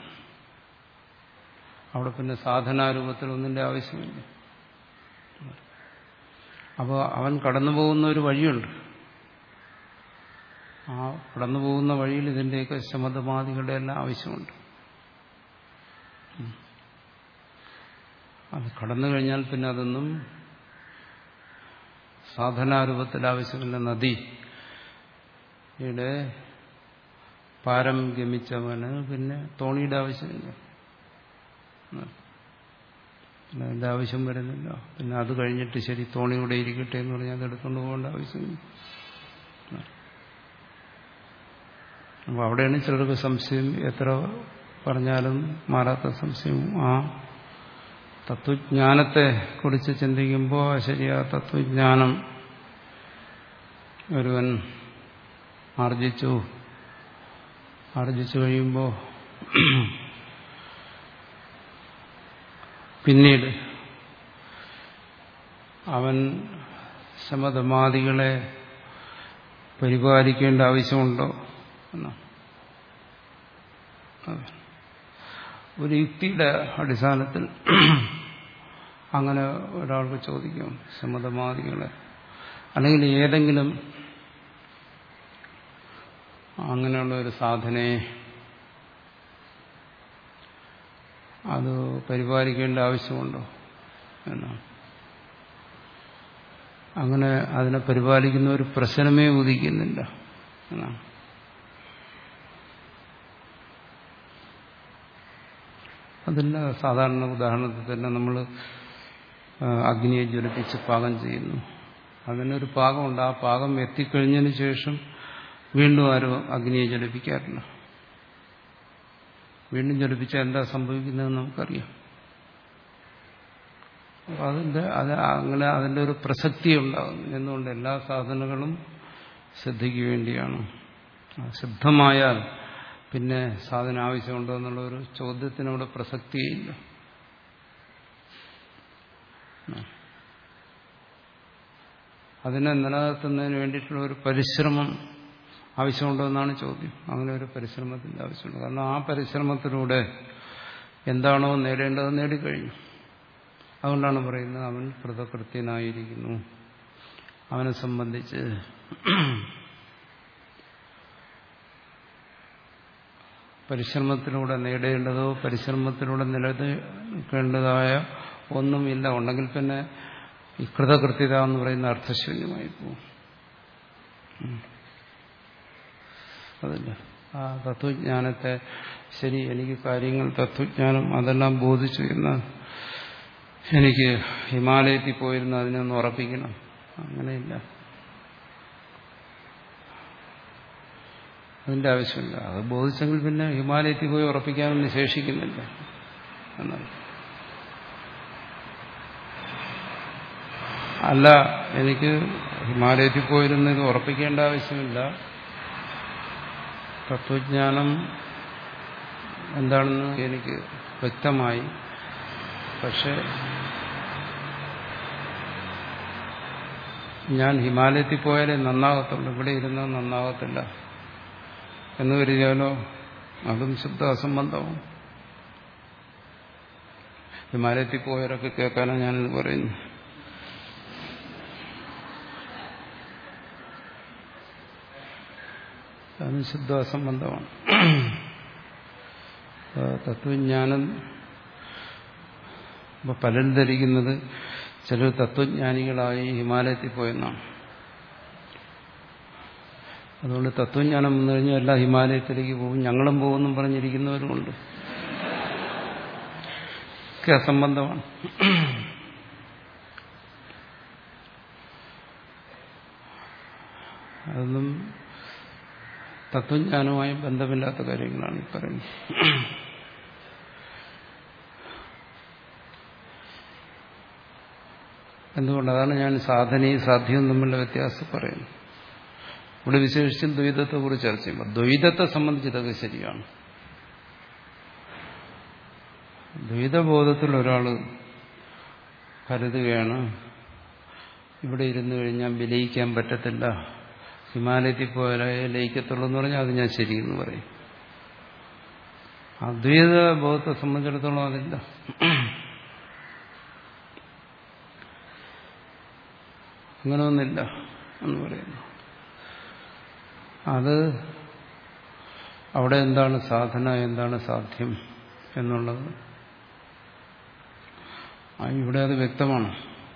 അവിടെ പിന്നെ സാധനാരൂപത്തിൽ ഒന്നിന്റെ ആവശ്യമില്ല അപ്പോൾ അവൻ കടന്നു പോകുന്ന ഒരു വഴിയുണ്ട് ആ കടന്നു പോകുന്ന വഴിയിൽ ഇതിൻ്റെയൊക്കെ ശമതമാദികളുടെ എല്ലാം ആവശ്യമുണ്ട് അത് കടന്നു കഴിഞ്ഞാൽ പിന്നെ അതൊന്നും സാധനാരൂപത്തിൽ ആവശ്യമില്ല നദി യുടെ പാരം ഗമിച്ചവന് പിന്നെ തോണിയുടെ ആവശ്യമില്ല പിന്നെ അതിൻ്റെ ആവശ്യം വരുന്നില്ല പിന്നെ അത് കഴിഞ്ഞിട്ട് ശരി തോണിയുടെ ഇരിക്കട്ടെ എന്ന് പറഞ്ഞാൽ അത് എടുത്തുകൊണ്ട് പോകേണ്ട ആവശ്യമില്ല അപ്പോൾ അവിടെയാണ് ചിലർക്ക് സംശയം എത്ര പറഞ്ഞാലും മാറാത്ത സംശയം ആ തത്വജ്ഞാനത്തെ കുറിച്ച് ചിന്തിക്കുമ്പോൾ ശരിയാ തത്വജ്ഞാനം ഒരുവൻ ആർജിച്ചു ആർജിച്ചു കഴിയുമ്പോൾ പിന്നീട് അവൻ ശമതമാദികളെ പരിപാലിക്കേണ്ട ആവശ്യമുണ്ടോ എന്നാണ് ഒരു യുക്തിയുടെ അടിസ്ഥാനത്തിൽ അങ്ങനെ ഒരാൾക്ക് ചോദിക്കും സമ്മതമാദികളെ അല്ലെങ്കിൽ ഏതെങ്കിലും അങ്ങനെയുള്ള ഒരു സാധനയെ അത് പരിപാലിക്കേണ്ട ആവശ്യമുണ്ടോ എന്നാണ് അങ്ങനെ അതിനെ പരിപാലിക്കുന്ന ഒരു പ്രശ്നമേ ഉദിക്കുന്നില്ല എന്നാണ് അതില്ല സാധാരണ ഉദാഹരണത്തിൽ തന്നെ നമ്മൾ അഗ്നിയെ ജ്വലിപ്പിച്ച് പാകം ചെയ്യുന്നു അതിനൊരു പാകമുണ്ട് ആ പാകം എത്തിക്കഴിഞ്ഞതിന് ശേഷം വീണ്ടും ആരും അഗ്നിയെ ജ്വലിപ്പിക്കാറില്ല വീണ്ടും ജ്വലിപ്പിച്ചാൽ എന്താ സംഭവിക്കുന്നതെന്ന് നമുക്കറിയാം അപ്പം അതിൻ്റെ അത് അങ്ങനെ അതിൻ്റെ ഒരു പ്രസക്തി ഉണ്ടാകും എന്നുകൊണ്ട് എല്ലാ സാധനങ്ങളും ശ്രദ്ധയ്ക്ക് വേണ്ടിയാണ് ശുദ്ധമായാൽ പിന്നെ സാധനം ആവശ്യമുണ്ടോ എന്നുള്ള ഒരു ചോദ്യത്തിനവിടെ പ്രസക്തിയില്ല അതിനെ നിലനിർത്തുന്നതിന് വേണ്ടിയിട്ടുള്ള ഒരു പരിശ്രമം ആവശ്യമുണ്ടോ എന്നാണ് ചോദ്യം അങ്ങനെ ഒരു പരിശ്രമത്തിന്റെ ആവശ്യമുണ്ട് കാരണം ആ പരിശ്രമത്തിലൂടെ എന്താണോ നേടേണ്ടത് നേടിക്കഴിഞ്ഞു അതുകൊണ്ടാണ് പറയുന്നത് അവൻ കൃതകൃത്യനായിരിക്കുന്നു അവനെ സംബന്ധിച്ച് പരിശ്രമത്തിലൂടെ നേടേണ്ടതോ പരിശ്രമത്തിലൂടെ നിലനിൽക്കേണ്ടതായ ഒന്നുമില്ല ഉണ്ടെങ്കിൽ പിന്നെ ഈ കൃതകൃത്യത എന്ന് പറയുന്ന അർത്ഥശൂന്യമായി പോകും അതല്ല ആ തത്വജ്ഞാനത്തെ ശരി എനിക്ക് കാര്യങ്ങൾ തത്വജ്ഞാനം അതെല്ലാം ബോധിച്ചു എന്നാൽ എനിക്ക് ഹിമാലയത്തിൽ പോയിരുന്ന് അതിനൊന്ന് ഉറപ്പിക്കണം അങ്ങനെയില്ല അതിന്റെ ആവശ്യമില്ല അത് ബോധിച്ചെങ്കിൽ പിന്നെ ഹിമാലയത്തിൽ പോയി ഉറപ്പിക്കാനൊന്നും ശേഷിക്കുന്നില്ല എന്നാണ് അല്ല എനിക്ക് ഹിമാലയത്തിൽ പോയിരുന്ന് ഇത് ഉറപ്പിക്കേണ്ട ആവശ്യമില്ല തത്വജ്ഞാനം എന്താണെന്ന് എനിക്ക് വ്യക്തമായി പക്ഷെ ഞാൻ ഹിമാലയത്തിൽ പോയാലേ നന്നാകത്തുള്ളൂ ഇവിടെ ഇരുന്നാൽ നന്നാകത്തില്ല എന്ന് കരുതിയാലോ അതും ശുദ്ധ അസംബന്ധവും ഹിമാലയത്തിൽ പോയവരൊക്കെ കേൾക്കാനാണ് ഞാനിത് പറയുന്നു അത് ശുദ്ധ അസംബന്ധമാണ് തത്വജ്ഞാനം ഇപ്പൊ പലരും ധരിക്കുന്നത് ചിലർ തത്വജ്ഞാനികളായി ഹിമാലയത്തിൽ പോയെന്നാണ് അതുകൊണ്ട് തത്വജ്ഞാനം വന്നു കഴിഞ്ഞാൽ എല്ലാം ഹിമാലയത്തിലേക്ക് പോകും ഞങ്ങളും പോകുമെന്നും പറഞ്ഞിരിക്കുന്നവരുമുണ്ട് ഒക്കെ അസംബന്ധമാണ് അതൊന്നും തത്വജ്ഞാനവുമായി ബന്ധമില്ലാത്ത കാര്യങ്ങളാണ് ഈ പറയുന്നത് എന്തുകൊണ്ട് അതാണ് ഞാൻ സാധനയും സാധ്യവും തമ്മിലുള്ള വ്യത്യാസം പറയുന്നത് ഇവിടെ വിശേഷിച്ചും ദ്വൈതത്തെ കുറിച്ച് ചർച്ച ചെയ്യുമ്പോൾ ദ്വൈതത്തെ സംബന്ധിച്ച് ഇതൊക്കെ ശരിയാണ് ദ്വൈതബോധത്തിൽ ഒരാൾ കരുതുകയാണ് ഇവിടെ ഇരുന്നു കഴിഞ്ഞാൽ വിലയിക്കാൻ പറ്റത്തില്ല ഹിമാലയത്തിൽ പോയാലേ ലയിക്കത്തുള്ളൂ എന്ന് പറഞ്ഞാൽ അത് ഞാൻ ശരിയെന്ന് പറയും അദ്വൈത ബോധത്തെ സംബന്ധിച്ചിടത്തോളം അതില്ല അങ്ങനെയൊന്നില്ല എന്ന് പറയുന്നു അത് അവിടെ എന്താണ് സാധന എന്താണ് സാധ്യം എന്നുള്ളത് ഇവിടെ അത് വ്യക്തമാണ്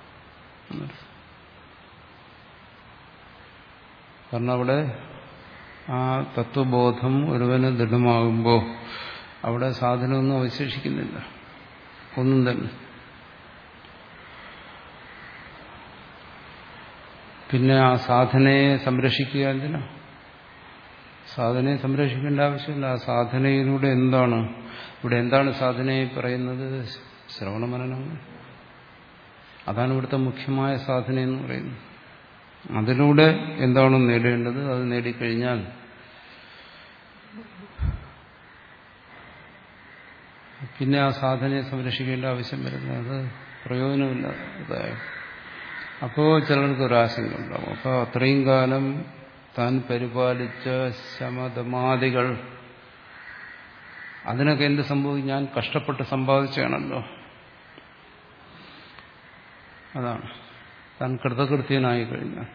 കാരണം അവിടെ ആ തത്വബോധം ഒരുവന് ദൃഢമാകുമ്പോൾ അവിടെ സാധനമൊന്നും അവശേഷിക്കുന്നില്ല ഒന്നും തന്നെ പിന്നെ ആ സാധനയെ സംരക്ഷിക്കുക എന്തിനാ സാധനയെ സംരക്ഷിക്കേണ്ട ആവശ്യമില്ല ആ സാധനയിലൂടെ എന്താണ് ഇവിടെ എന്താണ് സാധനയെ പറയുന്നത് ശ്രവണമനനങ്ങൾ അതാണ് ഇവിടുത്തെ മുഖ്യമായ സാധന എന്ന് പറയുന്നത് അതിലൂടെ എന്താണോ നേടേണ്ടത് അത് നേടിക്കഴിഞ്ഞാൽ പിന്നെ ആ സാധനയെ സംരക്ഷിക്കേണ്ട ആവശ്യം വരുന്നത് അത് പ്രയോജനമില്ലാതായ അപ്പോൾ ചിലർക്ക് ഒരാശങ്ക ഉണ്ടാവും അപ്പോൾ അത്രയും കാലം താൻ പരിപാലിച്ച ശമതമാദികൾ അതിനൊക്കെ എന്ത് സംഭവിക്കും ഞാൻ കഷ്ടപ്പെട്ട് സമ്പാദിച്ചാണല്ലോ അതാണ് താൻ കൃതകൃത്യനായി കഴിഞ്ഞാൽ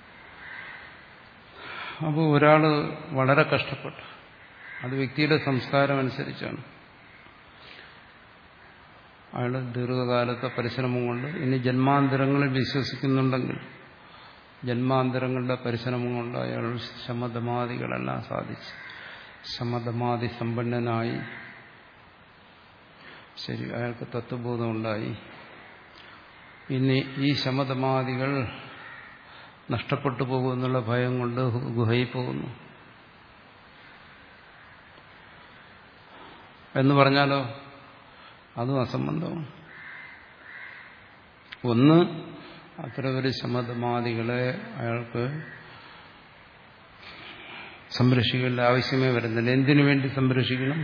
അപ്പോൾ ഒരാൾ വളരെ കഷ്ടപ്പെട്ടു അത് വ്യക്തിയുടെ സംസ്കാരം അനുസരിച്ചാണ് അയാൾ ദീർഘകാലത്തെ പരിശ്രമം കൊണ്ട് ഇനി ജന്മാന്തരങ്ങളിൽ വിശ്വസിക്കുന്നുണ്ടെങ്കിൽ ജന്മാന്തരങ്ങളുടെ പരിശ്രമം കൊണ്ട് അയാൾ ശമതമാദികളെല്ലാം സാധിച്ചു ശമതമാതി സമ്പന്നനായി ശരി അയാൾക്ക് തത്വബോധം ഉണ്ടായി ഇനി ഈ ശമതമാദികൾ നഷ്ടപ്പെട്ടു പോകുമെന്നുള്ള ഭയം കൊണ്ട് ഗുഹയിൽ പോകുന്നു എന്ന് പറഞ്ഞാലോ അതും അസംബന്ധവും ഒന്ന് അത്ര ഒരു ശമതമാദികളെ അയാൾക്ക് സംരക്ഷിക്കേണ്ട ആവശ്യമേ വരുന്നില്ല എന്തിനു വേണ്ടി സംരക്ഷിക്കണം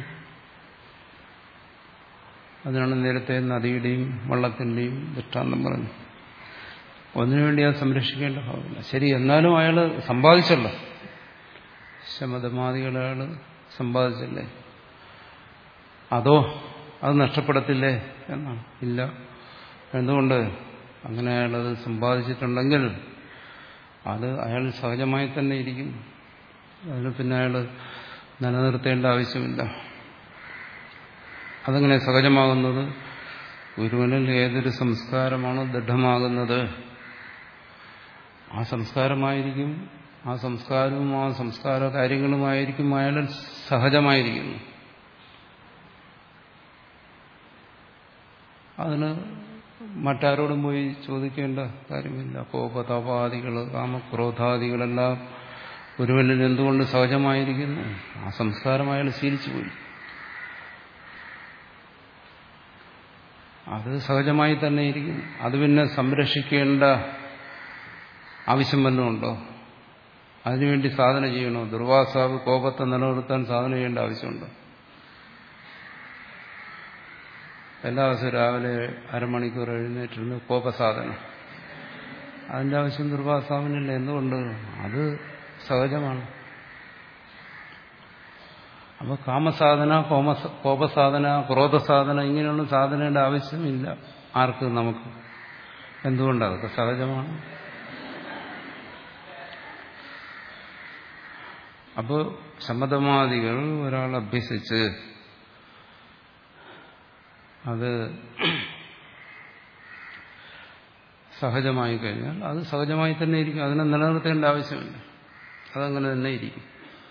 അതിനാണ് നേരത്തെ നദിയുടെയും വള്ളത്തിന്റെയും ദൃഷ്ടാന്തം പറഞ്ഞു ഒന്നിനു വേണ്ടി അത് സംരക്ഷിക്കേണ്ട ഭാവമില്ല ശരി എന്നാലും അയാൾ സമ്പാദിച്ചല്ലോ ശമതമാദികളെ അയാൾ സമ്പാദിച്ചല്ലേ അതോ അത് നഷ്ടപ്പെടത്തില്ലേ എന്നാണ് ഇല്ല എന്തുകൊണ്ട് അങ്ങനെ അയാളത് സമ്പാദിച്ചിട്ടുണ്ടെങ്കിൽ അത് അയാൾ സഹജമായി തന്നെ ഇരിക്കും അതിന് പിന്നെ അയാൾ നിലനിർത്തേണ്ട ആവശ്യമില്ല അതങ്ങനെ സഹജമാകുന്നത് ഗുരുവനിൽ ഏതൊരു സംസ്കാരമാണോ ദൃഢമാകുന്നത് ആ സംസ്കാരമായിരിക്കും ആ സംസ്കാരവും ആ സംസ്കാര കാര്യങ്ങളുമായിരിക്കും അയാൾ സഹജമായിരിക്കുന്നു അതിന് മറ്റാരോടും പോയി ചോദിക്കേണ്ട കാര്യമില്ല കോപതപാദികൾ കാമക്രോധാദികളെല്ലാം ഒരുവനിൽ എന്തുകൊണ്ട് സഹജമായിരിക്കുന്നു ആ സംസ്കാരം അയാൾ ശീലിച്ചു പോയി അത് സഹജമായി തന്നെ ഇരിക്കും അത് പിന്നെ സംരക്ഷിക്കേണ്ട ആവശ്യം വല്ലതുണ്ടോ അതിനുവേണ്ടി സാധന ചെയ്യണോ ദുർവാസാവ് കോപത്തെ നിലനിർത്താൻ സാധന ചെയ്യേണ്ട ആവശ്യമുണ്ടോ എല്ലാ ദിവസവും രാവിലെ അരമണിക്കൂർ എഴുന്നേറ്റിരുന്ന് കോപസാധന അതിന്റെ ആവശ്യം ദുർവാസാവിനില്ല എന്തുകൊണ്ട് അത് സഹജമാണ് അപ്പൊ കാമസാധന കോമ കോപസാധന ക്രോധസാധന ഇങ്ങനെയുള്ള സാധനയുടെ ആവശ്യമില്ല ആർക്ക് നമുക്ക് എന്തുകൊണ്ട് അതൊക്കെ സഹജമാണ് അപ്പോൾ ശമതമാദികൾ ഒരാൾ അഭ്യസിച്ച് അത് സഹജമായി കഴിഞ്ഞാൽ അത് സഹജമായി തന്നെ ഇരിക്കും അതിനെ നിലനിർത്തേണ്ട ആവശ്യമില്ല അതങ്ങനെ തന്നെ ഇരിക്കും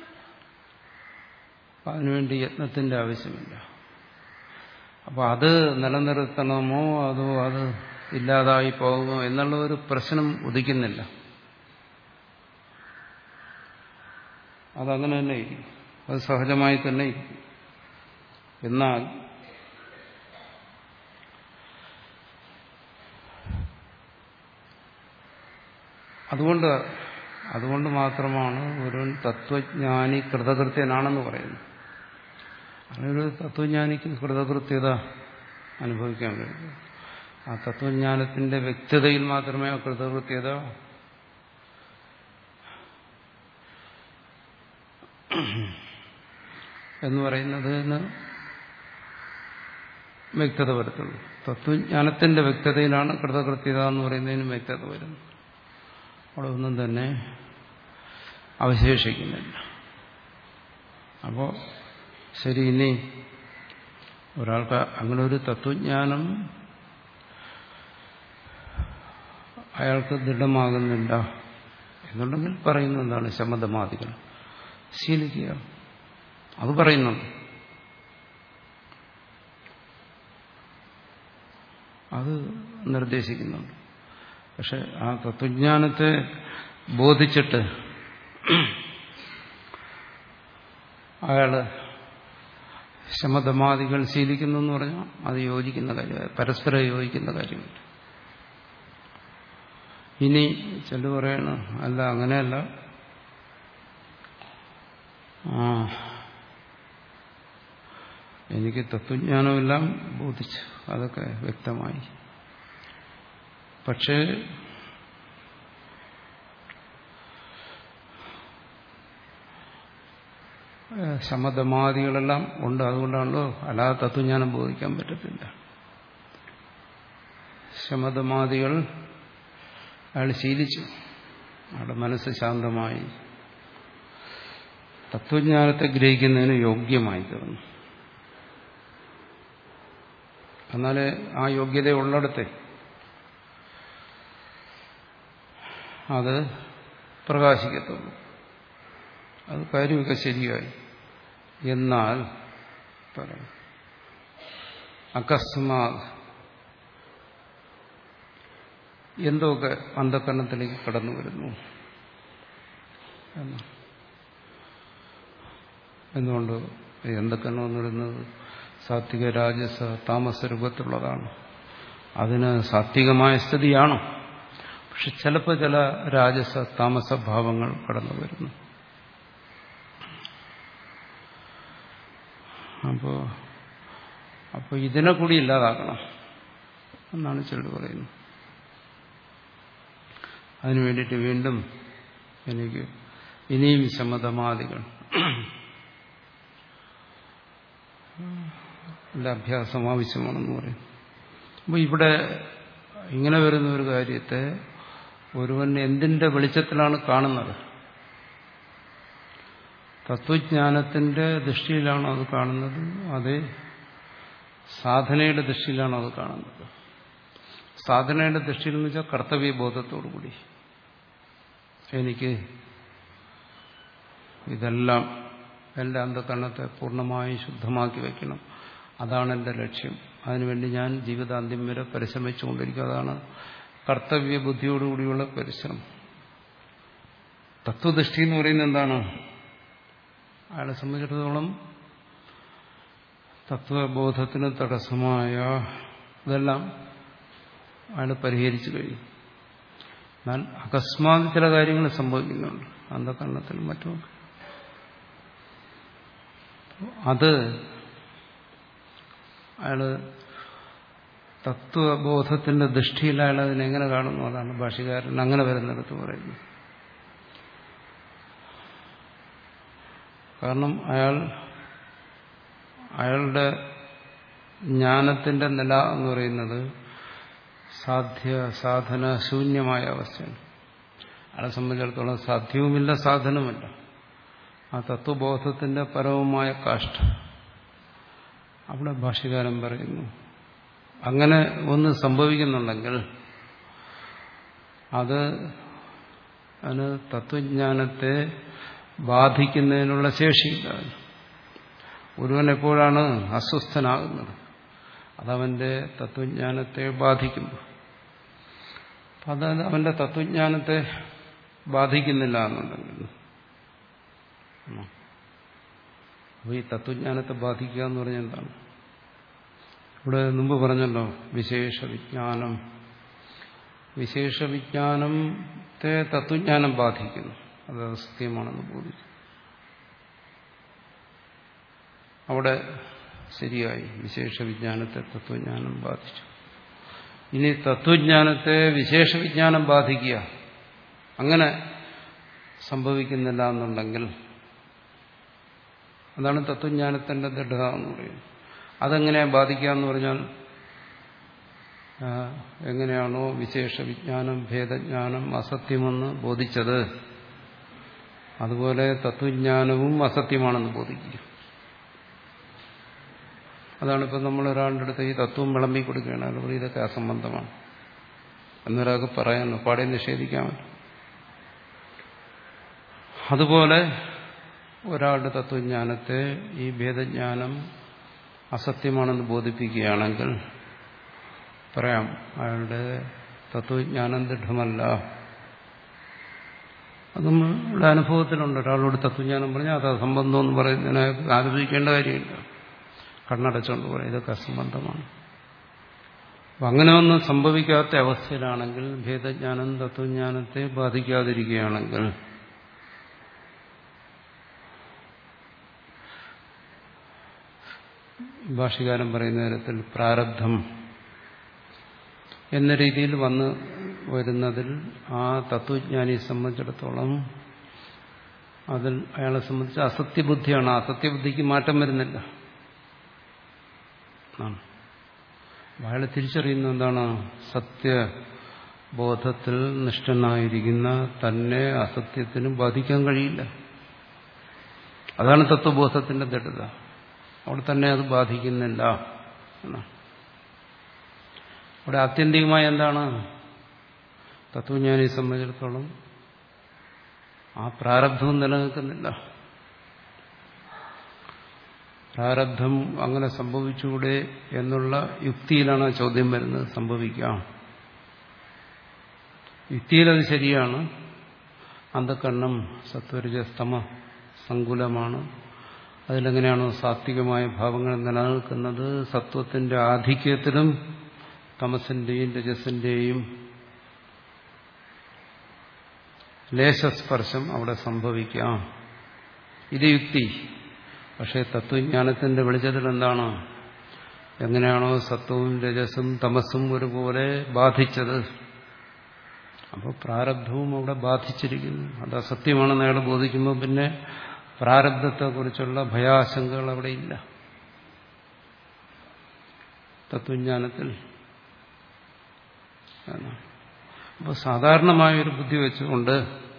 അപ്പം അതിനുവേണ്ടി യത്നത്തിന്റെ ആവശ്യമില്ല അപ്പോൾ അത് നിലനിർത്തണമോ അതോ അത് ഇല്ലാതായി പോകുമോ എന്നുള്ള ഒരു പ്രശ്നം ഉദിക്കുന്നില്ല അതങ്ങനെ തന്നെ ഇരിക്കും അത് സഹജമായി തന്നെ ഇരിക്കും എന്നാൽ അതുകൊണ്ട് അതുകൊണ്ട് മാത്രമാണ് ഒരു തത്വജ്ഞാനി കൃതകൃത്യനാണെന്ന് പറയുന്നത് അങ്ങനെ ഒരു തത്വജ്ഞാനിക്ക് കൃതകൃത്യത അനുഭവിക്കാൻ കഴിയും ആ തത്വജ്ഞാനത്തിന്റെ വ്യക്തതയിൽ മാത്രമേ ആ കൃതകൃത്യത എന്ന് പറയുന്നതിന് വ്യക്തത വരത്തുള്ളൂ തത്വജ്ഞാനത്തിന്റെ വ്യക്തതയിലാണ് കൃതകൃത്യത എന്ന് പറയുന്നതിന് വ്യക്തത വരുന്നത് അവിടെ ഒന്നും തന്നെ അവശേഷിക്കുന്നില്ല അപ്പോൾ ശരി ഇനി ഒരാൾക്ക് അങ്ങനെ ഒരു തത്വജ്ഞാനം അയാൾക്ക് ദൃഢമാകുന്നില്ല എന്നുണ്ടെങ്കിൽ പറയുന്ന എന്താണ് ശമതമാദികൾ ശീലിക്കുക അത് പറയുന്നുണ്ട് അത് നിർദ്ദേശിക്കുന്നുണ്ട് പക്ഷെ ആ തത്വജ്ഞാനത്തെ ബോധിച്ചിട്ട് അയാള് ശമതമാദികൾ ശീലിക്കുന്നു എന്ന് പറഞ്ഞാൽ അത് യോജിക്കുന്ന കാര്യമാണ് പരസ്പരം യോജിക്കുന്ന കാര്യമില്ല ഇനി ചെല്ലു പറയണ അല്ല അങ്ങനെയല്ല ആ എനിക്ക് തത്വജ്ഞാനമെല്ലാം ബോധിച്ചു അതൊക്കെ വ്യക്തമായി പക്ഷേ ശമതമാദികളെല്ലാം ഉണ്ട് അതുകൊണ്ടാണല്ലോ അല്ലാതെ തത്വജ്ഞാനം ബോധിക്കാൻ പറ്റത്തില്ല ശമതമാദികൾ അയാൾ ശീലിച്ചു അയാളുടെ മനസ്സ് ശാന്തമായി തത്വജ്ഞാനത്തെ ഗ്രഹിക്കുന്നതിന് യോഗ്യമായി തീർന്നു എന്നാലേ ആ യോഗ്യത ഉള്ളിടത്തെ അത് പ്രകാശിക്കത്തുള്ളൂ അത് കാര്യമൊക്കെ ശരിയായി എന്നാൽ പറയാം അകസ്മാത് എന്തൊക്കെ അന്ധകരണത്തിലേക്ക് കടന്നു വരുന്നു എന്ന് എന്തുകൊണ്ട് എന്തൊക്കെയാണ് എന്ന് പറയുന്നത് സാത്വിക രാജസ താമസ രൂപത്തിലുള്ളതാണ് അതിന് സാത്വികമായ സ്ഥിതിയാണ് പക്ഷെ ചിലപ്പോൾ ചില രാജസ താമസ ഭാവങ്ങൾ കടന്നു വരുന്നു അപ്പോ അപ്പോൾ ഇതിനെ കൂടി ഇല്ലാതാക്കണം എന്നാണ് ചിലർ പറയുന്നത് അതിനു വേണ്ടിയിട്ട് വീണ്ടും എനിക്ക് ഇനിയും ശമതമാദികൾ എല്ലാ അഭ്യാസം ആവശ്യമാണെന്ന് പറയും അപ്പോൾ ഇവിടെ ഇങ്ങനെ വരുന്ന ഒരു കാര്യത്തെ ഒരുവൻ എന്തിന്റെ വെളിച്ചത്തിലാണ് കാണുന്നത് തത്വജ്ഞാനത്തിന്റെ ദൃഷ്ടിയിലാണോ അത് കാണുന്നത് അതേ സാധനയുടെ ദൃഷ്ടിയിലാണോ അത് കാണുന്നത് സാധനയുടെ ദൃഷ്ടിയിൽ എന്ന് വെച്ചാൽ കർത്തവ്യബോധത്തോടു കൂടി എനിക്ക് ഇതെല്ലാം എൻ്റെ അന്ധകരണത്തെ പൂർണ്ണമായി ശുദ്ധമാക്കി വയ്ക്കണം അതാണ് എൻ്റെ ലക്ഷ്യം അതിനുവേണ്ടി ഞാൻ ജീവിതാന്ത്യം വരെ പരിശ്രമിച്ചുകൊണ്ടിരിക്കുക അതാണ് കർത്തവ്യ ബുദ്ധിയോടുകൂടിയുള്ള പരിശ്രമം തത്വദൃഷ്ടി എന്ന് പറയുന്നത് എന്താണ് അയാളെ സംബന്ധിച്ചിടത്തോളം തത്വബോധത്തിന് തടസ്സമായ ഇതെല്ലാം അയാൾ പരിഹരിച്ചു കഴിയും എന്നാൽ അകസ്മാത് ചില കാര്യങ്ങൾ സംഭവിക്കുന്നുണ്ട് അന്ധകരണത്തിലും മറ്റുമൊക്കെ അത് അയാള് തത്വബോധത്തിന്റെ ദൃഷ്ടിയിൽ അയാൾ അതിനെങ്ങനെ കാണുന്നു അതാണ് ഭാഷകാരൻ അങ്ങനെ വരുന്നിടത്ത് പറയുന്നത് കാരണം അയാൾ അയാളുടെ ജ്ഞാനത്തിന്റെ നില എന്ന് പറയുന്നത് സാധ്യ സാധന ശൂന്യമായ അവസ്ഥയാണ് അയാളെ സംബന്ധിച്ചിടത്തോളം സാധ്യവുമില്ല സാധനവുമില്ല ആ തത്വബോധത്തിന്റെ പരവുമായ കാഷ്ട അവിടെ ഭാഷ്യകാരൻ പറയുന്നു അങ്ങനെ ഒന്ന് സംഭവിക്കുന്നുണ്ടെങ്കിൽ അത് അതിന് തത്വജ്ഞാനത്തെ ബാധിക്കുന്നതിനുള്ള ശേഷിയില്ല ഒരുവൻ എപ്പോഴാണ് അസ്വസ്ഥനാകുന്നത് അതവന്റെ തത്വജ്ഞാനത്തെ ബാധിക്കുമ്പോൾ അപ്പം അത് അവന്റെ തത്വജ്ഞാനത്തെ ബാധിക്കുന്നില്ല എന്നുണ്ടെങ്കിൽ അപ്പോൾ ഈ തത്വജ്ഞാനത്തെ ബാധിക്കുക എന്ന് പറഞ്ഞാൽ എന്താണ് ഇവിടെ മുമ്പ് പറഞ്ഞല്ലോ വിശേഷ വിജ്ഞാനം വിശേഷ വിജ്ഞാനത്തെ തത്വജ്ഞാനം ബാധിക്കുന്നു അത് സത്യമാണെന്ന് ബോധിച്ചു അവിടെ ശരിയായി വിശേഷ വിജ്ഞാനത്തെ തത്വജ്ഞാനം ബാധിച്ചു ഇനി തത്വജ്ഞാനത്തെ വിശേഷ വിജ്ഞാനം ബാധിക്കുക അങ്ങനെ സംഭവിക്കുന്നില്ല എന്നുണ്ടെങ്കിൽ അതാണ് തത്വജ്ഞാനത്തിന്റെ ദൃഢത എന്ന് പറയുന്നത് അതെങ്ങനെ ബാധിക്കുക എന്ന് പറഞ്ഞാൽ എങ്ങനെയാണോ വിശേഷ വിജ്ഞാനം ഭേദജ്ഞാനം അസത്യമെന്ന് ബോധിച്ചത് അതുപോലെ തത്വജ്ഞാനവും അസത്യമാണെന്ന് ബോധിക്കുക അതാണ് ഇപ്പം നമ്മൾ ഒരാളുടെ അടുത്ത് ഈ തത്വം വിളമ്പി കൊടുക്കുകയാണ് അതുപോലെ ഇതൊക്കെ അസംബന്ധമാണ് എന്നൊരാൾക്ക് പറയാൻ പാടെ നിഷേധിക്കാൻ അതുപോലെ ഒരാളുടെ തത്വജ്ഞാനത്തെ ഈ ഭേദജ്ഞാനം അസത്യമാണെന്ന് ബോധിപ്പിക്കുകയാണെങ്കിൽ പറയാം അയാളുടെ തത്വജ്ഞാനം ദൃഢമല്ല അത് നമ്മളുടെ അനുഭവത്തിലുണ്ട് ഒരാളോട് തത്വജ്ഞാനം പറഞ്ഞാൽ അത് അസംബന്ധം എന്ന് പറയുന്നതിനെ ആലോചിക്കേണ്ട കാര്യമില്ല കണ്ണടച്ചുകൊണ്ട് പറയും ഇതൊക്കെ അസംബന്ധമാണ് അപ്പം അങ്ങനെ ഒന്നും സംഭവിക്കാത്ത അവസ്ഥയിലാണെങ്കിൽ ഭേദജ്ഞാനം തത്വജ്ഞാനത്തെ ബാധിക്കാതിരിക്കുകയാണെങ്കിൽ ഭാഷകാരൻ പറയുന്ന തരത്തിൽ പ്രാരബ്ധം എന്ന രീതിയിൽ വന്ന് വരുന്നതിൽ ആ തത്വജ്ഞാനിയെ സംബന്ധിച്ചിടത്തോളം അതിൽ അയാളെ സംബന്ധിച്ച് അസത്യബുദ്ധിയാണ് അസത്യബുദ്ധിക്ക് മാറ്റം വരുന്നില്ല അയാൾ തിരിച്ചറിയുന്ന എന്താണ് സത്യബോധത്തിൽ നിഷ്ഠനായിരിക്കുന്ന തന്നെ അസത്യത്തിനും ബാധിക്കാൻ കഴിയില്ല അതാണ് തത്വബോധത്തിന്റെ ദൃഢത അവിടെ തന്നെ അത് ബാധിക്കുന്നില്ല എന്നാണ് അവിടെ ആത്യന്തികമായി എന്താണ് തത്വജ്ഞാനിയെ സംബന്ധിച്ചിടത്തോളം ആ പ്രാരബ്ധവും നിലനിൽക്കുന്നില്ല പ്രാരബ്ധം അങ്ങനെ സംഭവിച്ചുകൂടെ എന്നുള്ള യുക്തിയിലാണ് ആ ചോദ്യം വരുന്നത് സംഭവിക്കാം യുക്തിയിലത് ശരിയാണ് അന്ധക്കണ്ണം സത്വരജസ്തമ സങ്കുലമാണ് അതിലെങ്ങനെയാണോ സാത്വികമായ ഭാവങ്ങൾ നിലനിൽക്കുന്നത് സത്വത്തിന്റെ ആധിക്യത്തിലും തമസിന്റെയും രജസിന്റെയും ലേശസ്പർശം അവിടെ സംഭവിക്കാം ഇത് യുക്തി പക്ഷേ തത്വജ്ഞാനത്തിന്റെ വെളിച്ചത്തിൽ എന്താണ് എങ്ങനെയാണോ സത്വവും രജസും തമസും ഒരുപോലെ ബാധിച്ചത് അപ്പോൾ പ്രാരബ്ധവും അവിടെ ബാധിച്ചിരിക്കുന്നു അത് അസത്യമാണെന്ന് അയാൾ ബോധിക്കുമ്പോൾ പിന്നെ പ്രാരബ്ധത്തെക്കുറിച്ചുള്ള ഭയാശങ്കകൾ അവിടെ ഇല്ല തത്വജ്ഞാനത്തിൽ അപ്പോൾ സാധാരണമായൊരു ബുദ്ധി വെച്ചുകൊണ്ട്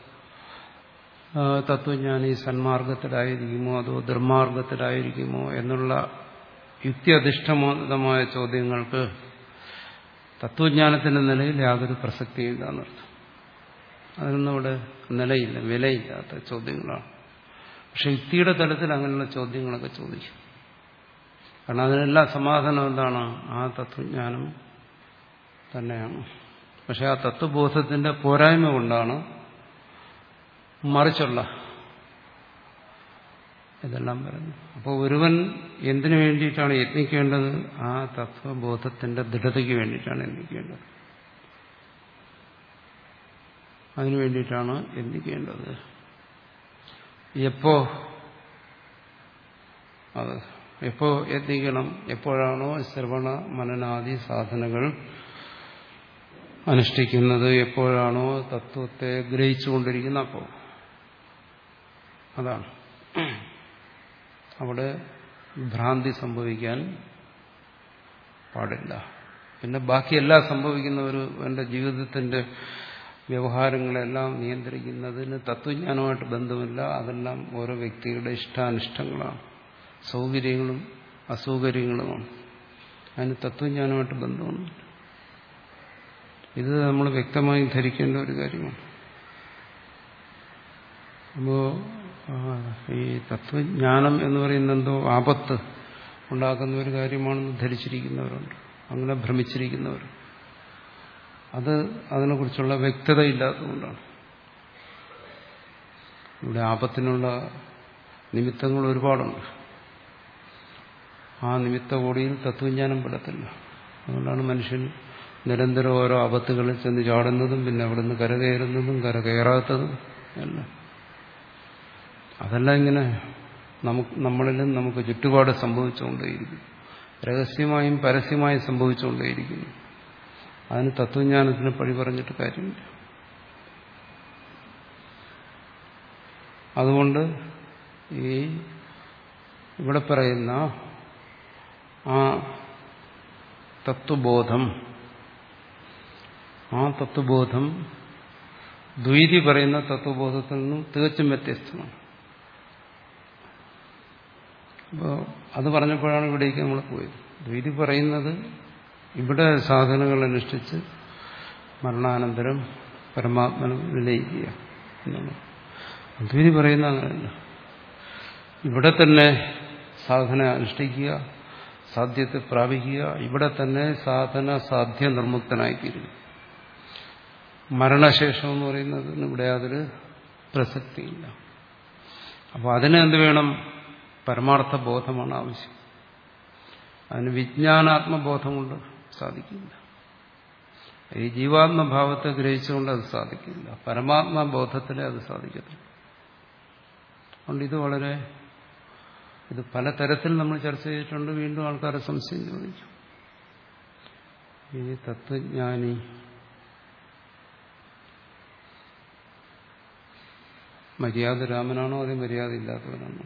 തത്വജ്ഞാനി സന്മാർഗത്തിലായിരിക്കുമോ അതോ ദുർമാർഗത്തിലായിരിക്കുമോ എന്നുള്ള യുക്തി അധിഷ്ഠിതമായ ചോദ്യങ്ങൾക്ക് തത്വജ്ഞാനത്തിന്റെ നിലയിൽ യാതൊരു പ്രസക്തിയില്ല എന്നർത്ഥം അതിനൊന്നും ഇവിടെ നിലയില്ല വിലയില്ലാത്ത ചോദ്യങ്ങളാണ് പക്ഷെ യുക്തിയുടെ തലത്തിൽ അങ്ങനെയുള്ള ചോദ്യങ്ങളൊക്കെ ചോദിക്കും കാരണം അതിനെല്ലാം സമാധാനം എന്താണ് ആ തത്വജ്ഞാനം തന്നെയാണ് പക്ഷെ ആ തത്വബോധത്തിന്റെ പോരായ്മ കൊണ്ടാണ് മറിച്ചുള്ള ഇതെല്ലാം പറയുന്നു അപ്പോൾ ഒരുവൻ എന്തിനു വേണ്ടിയിട്ടാണ് യത്നിക്കേണ്ടത് ആ തത്വബോധത്തിന്റെ ദൃഢതയ്ക്ക് വേണ്ടിയിട്ടാണ് യത്നിക്കേണ്ടത് അതിനു വേണ്ടിയിട്ടാണ് യത്നിക്കേണ്ടത് എപ്പോ അത് എപ്പോ യത്നിക്കണം എപ്പോഴാണോ ശ്രവണ മനനാദി സാധനകൾ അനുഷ്ഠിക്കുന്നത് എപ്പോഴാണോ തത്വത്തെ ഗ്രഹിച്ചുകൊണ്ടിരിക്കുന്ന അപ്പോൾ അതാണ് അവിടെ ഭ്രാന്തി സംഭവിക്കാൻ പാടില്ല പിന്നെ ബാക്കിയെല്ലാം സംഭവിക്കുന്ന ഒരു എൻ്റെ ജീവിതത്തിന്റെ വ്യവഹാരങ്ങളെല്ലാം നിയന്ത്രിക്കുന്നതിന് തത്വജ്ഞാനമായിട്ട് ബന്ധമില്ല അതെല്ലാം ഓരോ വ്യക്തിയുടെ ഇഷ്ടാനിഷ്ടങ്ങളാണ് സൗകര്യങ്ങളും അസൗകര്യങ്ങളുമാണ് അതിന് തത്വജ്ഞാനമായിട്ട് ബന്ധമൊന്നുമില്ല ഇത് നമ്മൾ വ്യക്തമായി ധരിക്കേണ്ട ഒരു കാര്യമാണ് അപ്പോ ഈ തത്വജ്ഞാനം എന്ന് പറയുന്ന എന്തോ ആപത്ത് ഉണ്ടാക്കുന്ന ഒരു കാര്യമാണെന്ന് ധരിച്ചിരിക്കുന്നവരുണ്ട് അങ്ങനെ ഭ്രമിച്ചിരിക്കുന്നവർ അത് അതിനെക്കുറിച്ചുള്ള വ്യക്തത ഇല്ലാത്തതുകൊണ്ടാണ് ഇവിടെ ആപത്തിനുള്ള നിമിത്തങ്ങൾ ഒരുപാടുണ്ട് ആ നിമിത്ത കൂടിയിൽ തത്വജ്ഞാനം പെടത്തില്ല അതുകൊണ്ടാണ് മനുഷ്യൻ നിരന്തരം ഓരോ ആപത്തുകളിൽ ചെന്ന് ചാടുന്നതും പിന്നെ അവിടെ നിന്ന് കരകയറുന്നതും കരകയറാത്തതും എല്ലാം അതെല്ലാം ഇങ്ങനെ നമുക്ക് നമ്മളിലും നമുക്ക് ചുറ്റുപാട് സംഭവിച്ചുകൊണ്ടേയിരിക്കും രഹസ്യമായും പരസ്യമായും സംഭവിച്ചുകൊണ്ടേയിരിക്കുന്നു അതിന് തത്വജ്ഞാനത്തിന് പഴി പറഞ്ഞിട്ട് കാര്യമില്ല അതുകൊണ്ട് ഈ ഇവിടെ പറയുന്ന ആ തത്വബോധം ആ തത്വബോധം ദ്വൈതി പറയുന്ന തത്വബോധത്തിൽ നിന്നും തികച്ചും വ്യത്യസ്തമാണ് അപ്പോൾ അത് പറഞ്ഞപ്പോഴാണ് ഇവിടേക്ക് നമ്മൾ പോയത് ദ്വൈതി പറയുന്നത് ഇവിടെ സാധനങ്ങൾ അനുഷ്ഠിച്ച് മരണാനന്തരം പരമാത്മനം വിലയിക്കുക എന്നാണ് അദ്വൈതി പറയുന്ന അങ്ങനെയല്ല ഇവിടെ തന്നെ സാധന അനുഷ്ഠിക്കുക സാധ്യത്തെ പ്രാപിക്കുക ഇവിടെ തന്നെ സാധന സാധ്യ നിർമുക്തനായിത്തീരുക മരണശേഷം എന്ന് പറയുന്നതിന് ഇവിടെ യാതൊരു പ്രസക്തിയില്ല അപ്പോൾ അതിന് എന്ത് വേണം പരമാർത്ഥ ബോധമാണ് ആവശ്യം അതിന് വിജ്ഞാനാത്മബോധം കൊണ്ട് സാധിക്കില്ല ഈ ജീവാത്മഭാവത്തെ ഗ്രഹിച്ചുകൊണ്ട് അത് സാധിക്കില്ല പരമാത്മബോധത്തിലേ അത് സാധിക്കത്തില്ല അതുകൊണ്ട് ഇത് വളരെ ഇത് പലതരത്തിൽ നമ്മൾ ചർച്ച ചെയ്തിട്ടുണ്ട് വീണ്ടും ആൾക്കാരെ സംശയം ചോദിക്കും ഈ തത്വജ്ഞാനി മര്യാദ രാമനാണോ അതേ മര്യാദ ഇല്ലാത്തവനാണോ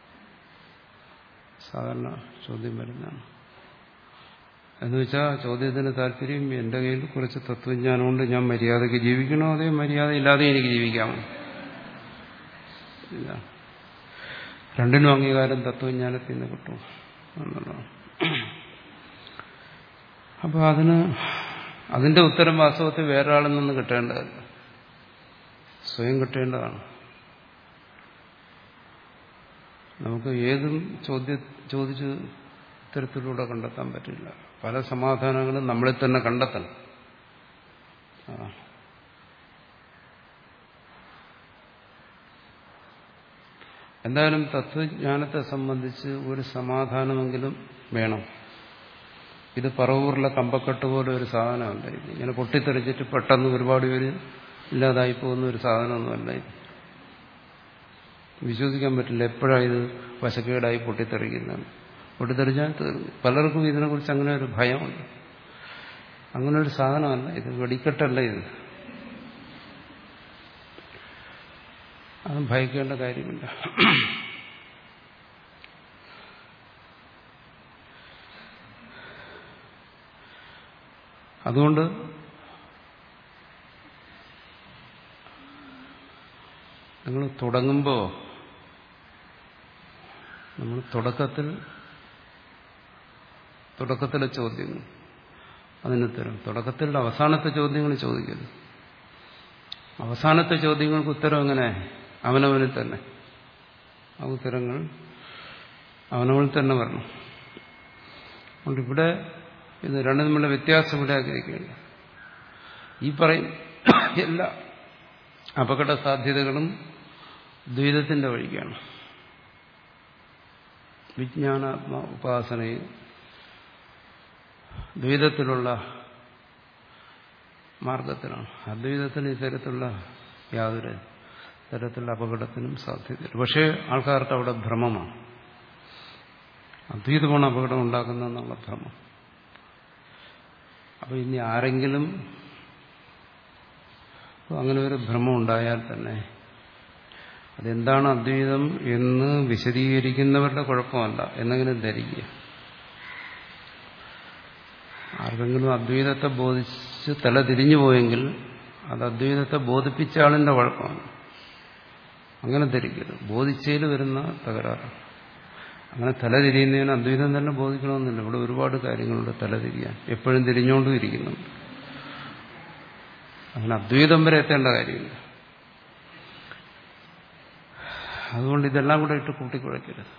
സാധാരണ ചോദ്യം വരുന്നതാണ് എന്നുവെച്ചാൽ ചോദ്യത്തിന് താല്പര്യം എന്റെ കയ്യിൽ കുറച്ച് തത്വജ്ഞാനമുണ്ട് ഞാൻ മര്യാദയ്ക്ക് ജീവിക്കണോ അതേ മര്യാദ ഇല്ലാതെ എനിക്ക് ജീവിക്കാമോ ഇല്ല രണ്ടിനും അംഗീകാരം തത്വജ്ഞാനത്തിൽ നിന്ന് കിട്ടും എന്നുള്ളതാണ് അപ്പോൾ അതിന് അതിന്റെ ഉത്തരം വാസ്തവത്തിൽ വേറൊരാളിൽ നിന്ന് കിട്ടേണ്ടതല്ല സ്വയം കിട്ടേണ്ടതാണ് നമുക്ക് ഏതും ചോദ്യ ചോദിച്ച് ഇത്തരത്തിലൂടെ കണ്ടെത്താൻ പറ്റില്ല പല സമാധാനങ്ങളും നമ്മളിൽ തന്നെ കണ്ടെത്തണം അതാണ് എന്തായാലും തത്വജ്ഞാനത്തെ സംബന്ധിച്ച് ഒരു സമാധാനമെങ്കിലും വേണം ഇത് പറവൂറിലെ കമ്പക്കെട്ട് പോലെ ഒരു സാധനമല്ല ഇത് ഇങ്ങനെ പൊട്ടിത്തെറിച്ചിട്ട് പെട്ടെന്ന് ഒരുപാട് പേര് ഇല്ലാതായി പോകുന്ന ഒരു സാധനമൊന്നുമല്ല ഇത് വിശ്വസിക്കാൻ പറ്റില്ല എപ്പോഴാണ് ഇത് വശക്കേടായി പൊട്ടിത്തെറിക്കുന്നത് പൊട്ടിത്തെറിച്ചാൽ തീർന്നു പലർക്കും ഇതിനെക്കുറിച്ച് അങ്ങനെ ഒരു ഭയമുണ്ട് അങ്ങനെ ഒരു സാധനമല്ല ഇത് വെടിക്കെട്ടല്ല ഇത് അതും ഭയക്കേണ്ട കാര്യമില്ല അതുകൊണ്ട് നിങ്ങൾ തുടങ്ങുമ്പോൾ നമ്മൾ തുടക്കത്തിൽ തുടക്കത്തിലെ ചോദ്യങ്ങൾ അതിനുത്തരം തുടക്കത്തിൽ അവസാനത്തെ ചോദ്യങ്ങൾ ചോദിക്കരുത് അവസാനത്തെ ചോദ്യങ്ങൾക്ക് ഉത്തരം എങ്ങനെ അവനവനിൽ തന്നെ ആ ഉത്തരങ്ങൾ അവനവനിൽ തന്നെ വരണം അതുകൊണ്ട് ഇവിടെ ഇത് രണ്ടും തമ്മിലുള്ള വ്യത്യാസം ഇവിടെ ആഗ്രഹിക്കുകയില്ല ഈ പറയും എല്ലാ അപകട സാധ്യതകളും ദ്വൈതത്തിന്റെ വഴിക്കാണ് വിജ്ഞാനാത്മ ഉപാസനയിൽ ദ്വൈതത്തിലുള്ള മാർഗത്തിലാണ് അദ്വൈതത്തിന് ഇത്തരത്തിലുള്ള യാതൊരു തരത്തിലുള്ള അപകടത്തിനും സാധ്യതയില്ല പക്ഷേ ആൾക്കാർക്ക് അവിടെ ഭ്രമമാണ് അദ്വൈതമാണ് അപകടം ഉണ്ടാക്കുന്നതെന്നുള്ള ഭ്രമം അപ്പൊ ഇനി ആരെങ്കിലും അങ്ങനെ ഒരു ഭ്രമം ഉണ്ടായാൽ തന്നെ അതെന്താണ് അദ്വൈതം എന്ന് വിശദീകരിക്കുന്നവരുടെ കുഴപ്പമല്ല എന്നെങ്കിലും ധരിക്കുക ആർക്കെങ്കിലും അദ്വൈതത്തെ ബോധിച്ച് തല തിരിഞ്ഞു പോയെങ്കിൽ അത് അദ്വൈതത്തെ ബോധിപ്പിച്ച ആളിന്റെ കുഴപ്പമാണ് അങ്ങനെ ധരിക്കരുത് ബോധിച്ചതിൽ വരുന്ന തകരാറ് അങ്ങനെ തല തിരിയുന്നതിന് അദ്വൈതം തന്നെ ബോധിക്കണമെന്നില്ല ഇവിടെ ഒരുപാട് കാര്യങ്ങളുണ്ട് തല തിരിയാൻ എപ്പോഴും തിരിഞ്ഞുകൊണ്ടും ഇരിക്കുന്നുണ്ട് അങ്ങനെ അദ്വൈതം വരെ എത്തേണ്ട കാര്യമില്ല അതുകൊണ്ട് ഇതെല്ലാം കൂടെ ഇട്ട് കൂട്ടിക്കുഴയ്ക്കരുത്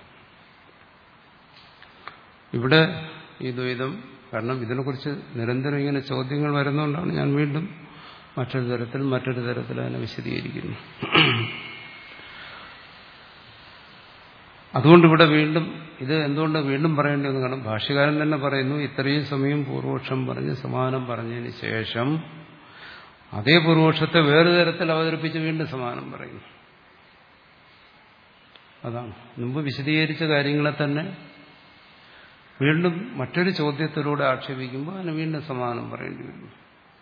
ഇവിടെ ഈ ദ്വൈതം കാരണം ഇതിനെക്കുറിച്ച് നിരന്തരം ഇങ്ങനെ ചോദ്യങ്ങൾ വരുന്നതുകൊണ്ടാണ് ഞാൻ വീണ്ടും മറ്റൊരു തരത്തിൽ മറ്റൊരു തരത്തിൽ അതിനെ വിശദീകരിക്കുന്നു അതുകൊണ്ട് ഇവിടെ വീണ്ടും ഇത് എന്തുകൊണ്ട് വീണ്ടും പറയേണ്ടി വന്നു കാരണം ഭാഷ്യകാരൻ തന്നെ പറയുന്നു ഇത്രയും സമയം പൂർവോക്ഷം പറഞ്ഞ് സമാനം പറഞ്ഞതിന് ശേഷം അതേ പൂർവോക്ഷത്തെ വേറെ തരത്തിൽ അവതരിപ്പിച്ച് വീണ്ടും സമാനം പറയുന്നു അതാണ് മുമ്പ് വിശദീകരിച്ച കാര്യങ്ങളെ തന്നെ വീണ്ടും മറ്റൊരു ചോദ്യത്തിലൂടെ ആക്ഷേപിക്കുമ്പോൾ അതിന് വീണ്ടും സമാനം പറയേണ്ടി വരുന്നു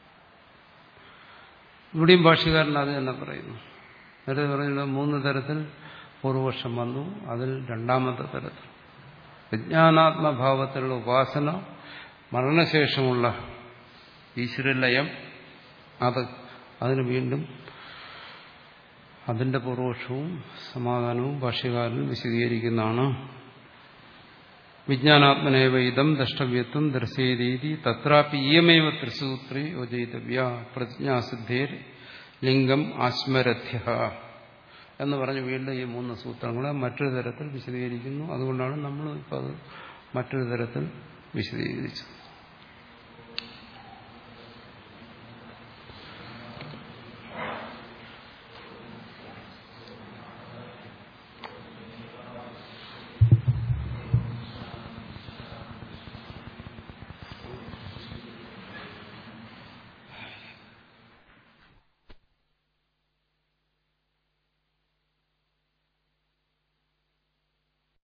ഇവിടെയും ഭാഷ്യകാരൻ അത് തന്നെ പറയുന്നു നേരത്തെ പറയുന്നത് മൂന്ന് തരത്തിൽ പൂർവപക്ഷം വന്നു അതിൽ രണ്ടാമത്തെ തരത്തിൽ വിജ്ഞാനാത്മഭാവത്തിലുള്ള ഉപാസന മരണശേഷമുള്ള ഈശ്വരലയം അത് അതിന് വീണ്ടും അതിന്റെ പൂർവപക്ഷവും സമാധാനവും ഭാഷ്യകാരൻ വിശദീകരിക്കുന്നതാണ് വിജ്ഞാനാത്മനേവ ഇതം ദ്രഷ്ടവ്യത്വം ദർശയരീതി തത്രാപി ഇയമേവ ത്രിസൂത്രി യോജയിതവ്യ പ്രതിജ്ഞാസിദ്ധേർ ലിംഗം ആസ്മരഥ്യ എന്ന് പറഞ്ഞ് വീണ്ടും ഈ മൂന്ന് സൂത്രങ്ങളെ മറ്റൊരു തരത്തിൽ വിശദീകരിക്കുന്നു അതുകൊണ്ടാണ് നമ്മൾ ഇപ്പോൾ അത് മറ്റൊരു തരത്തിൽ വിശദീകരിച്ചത്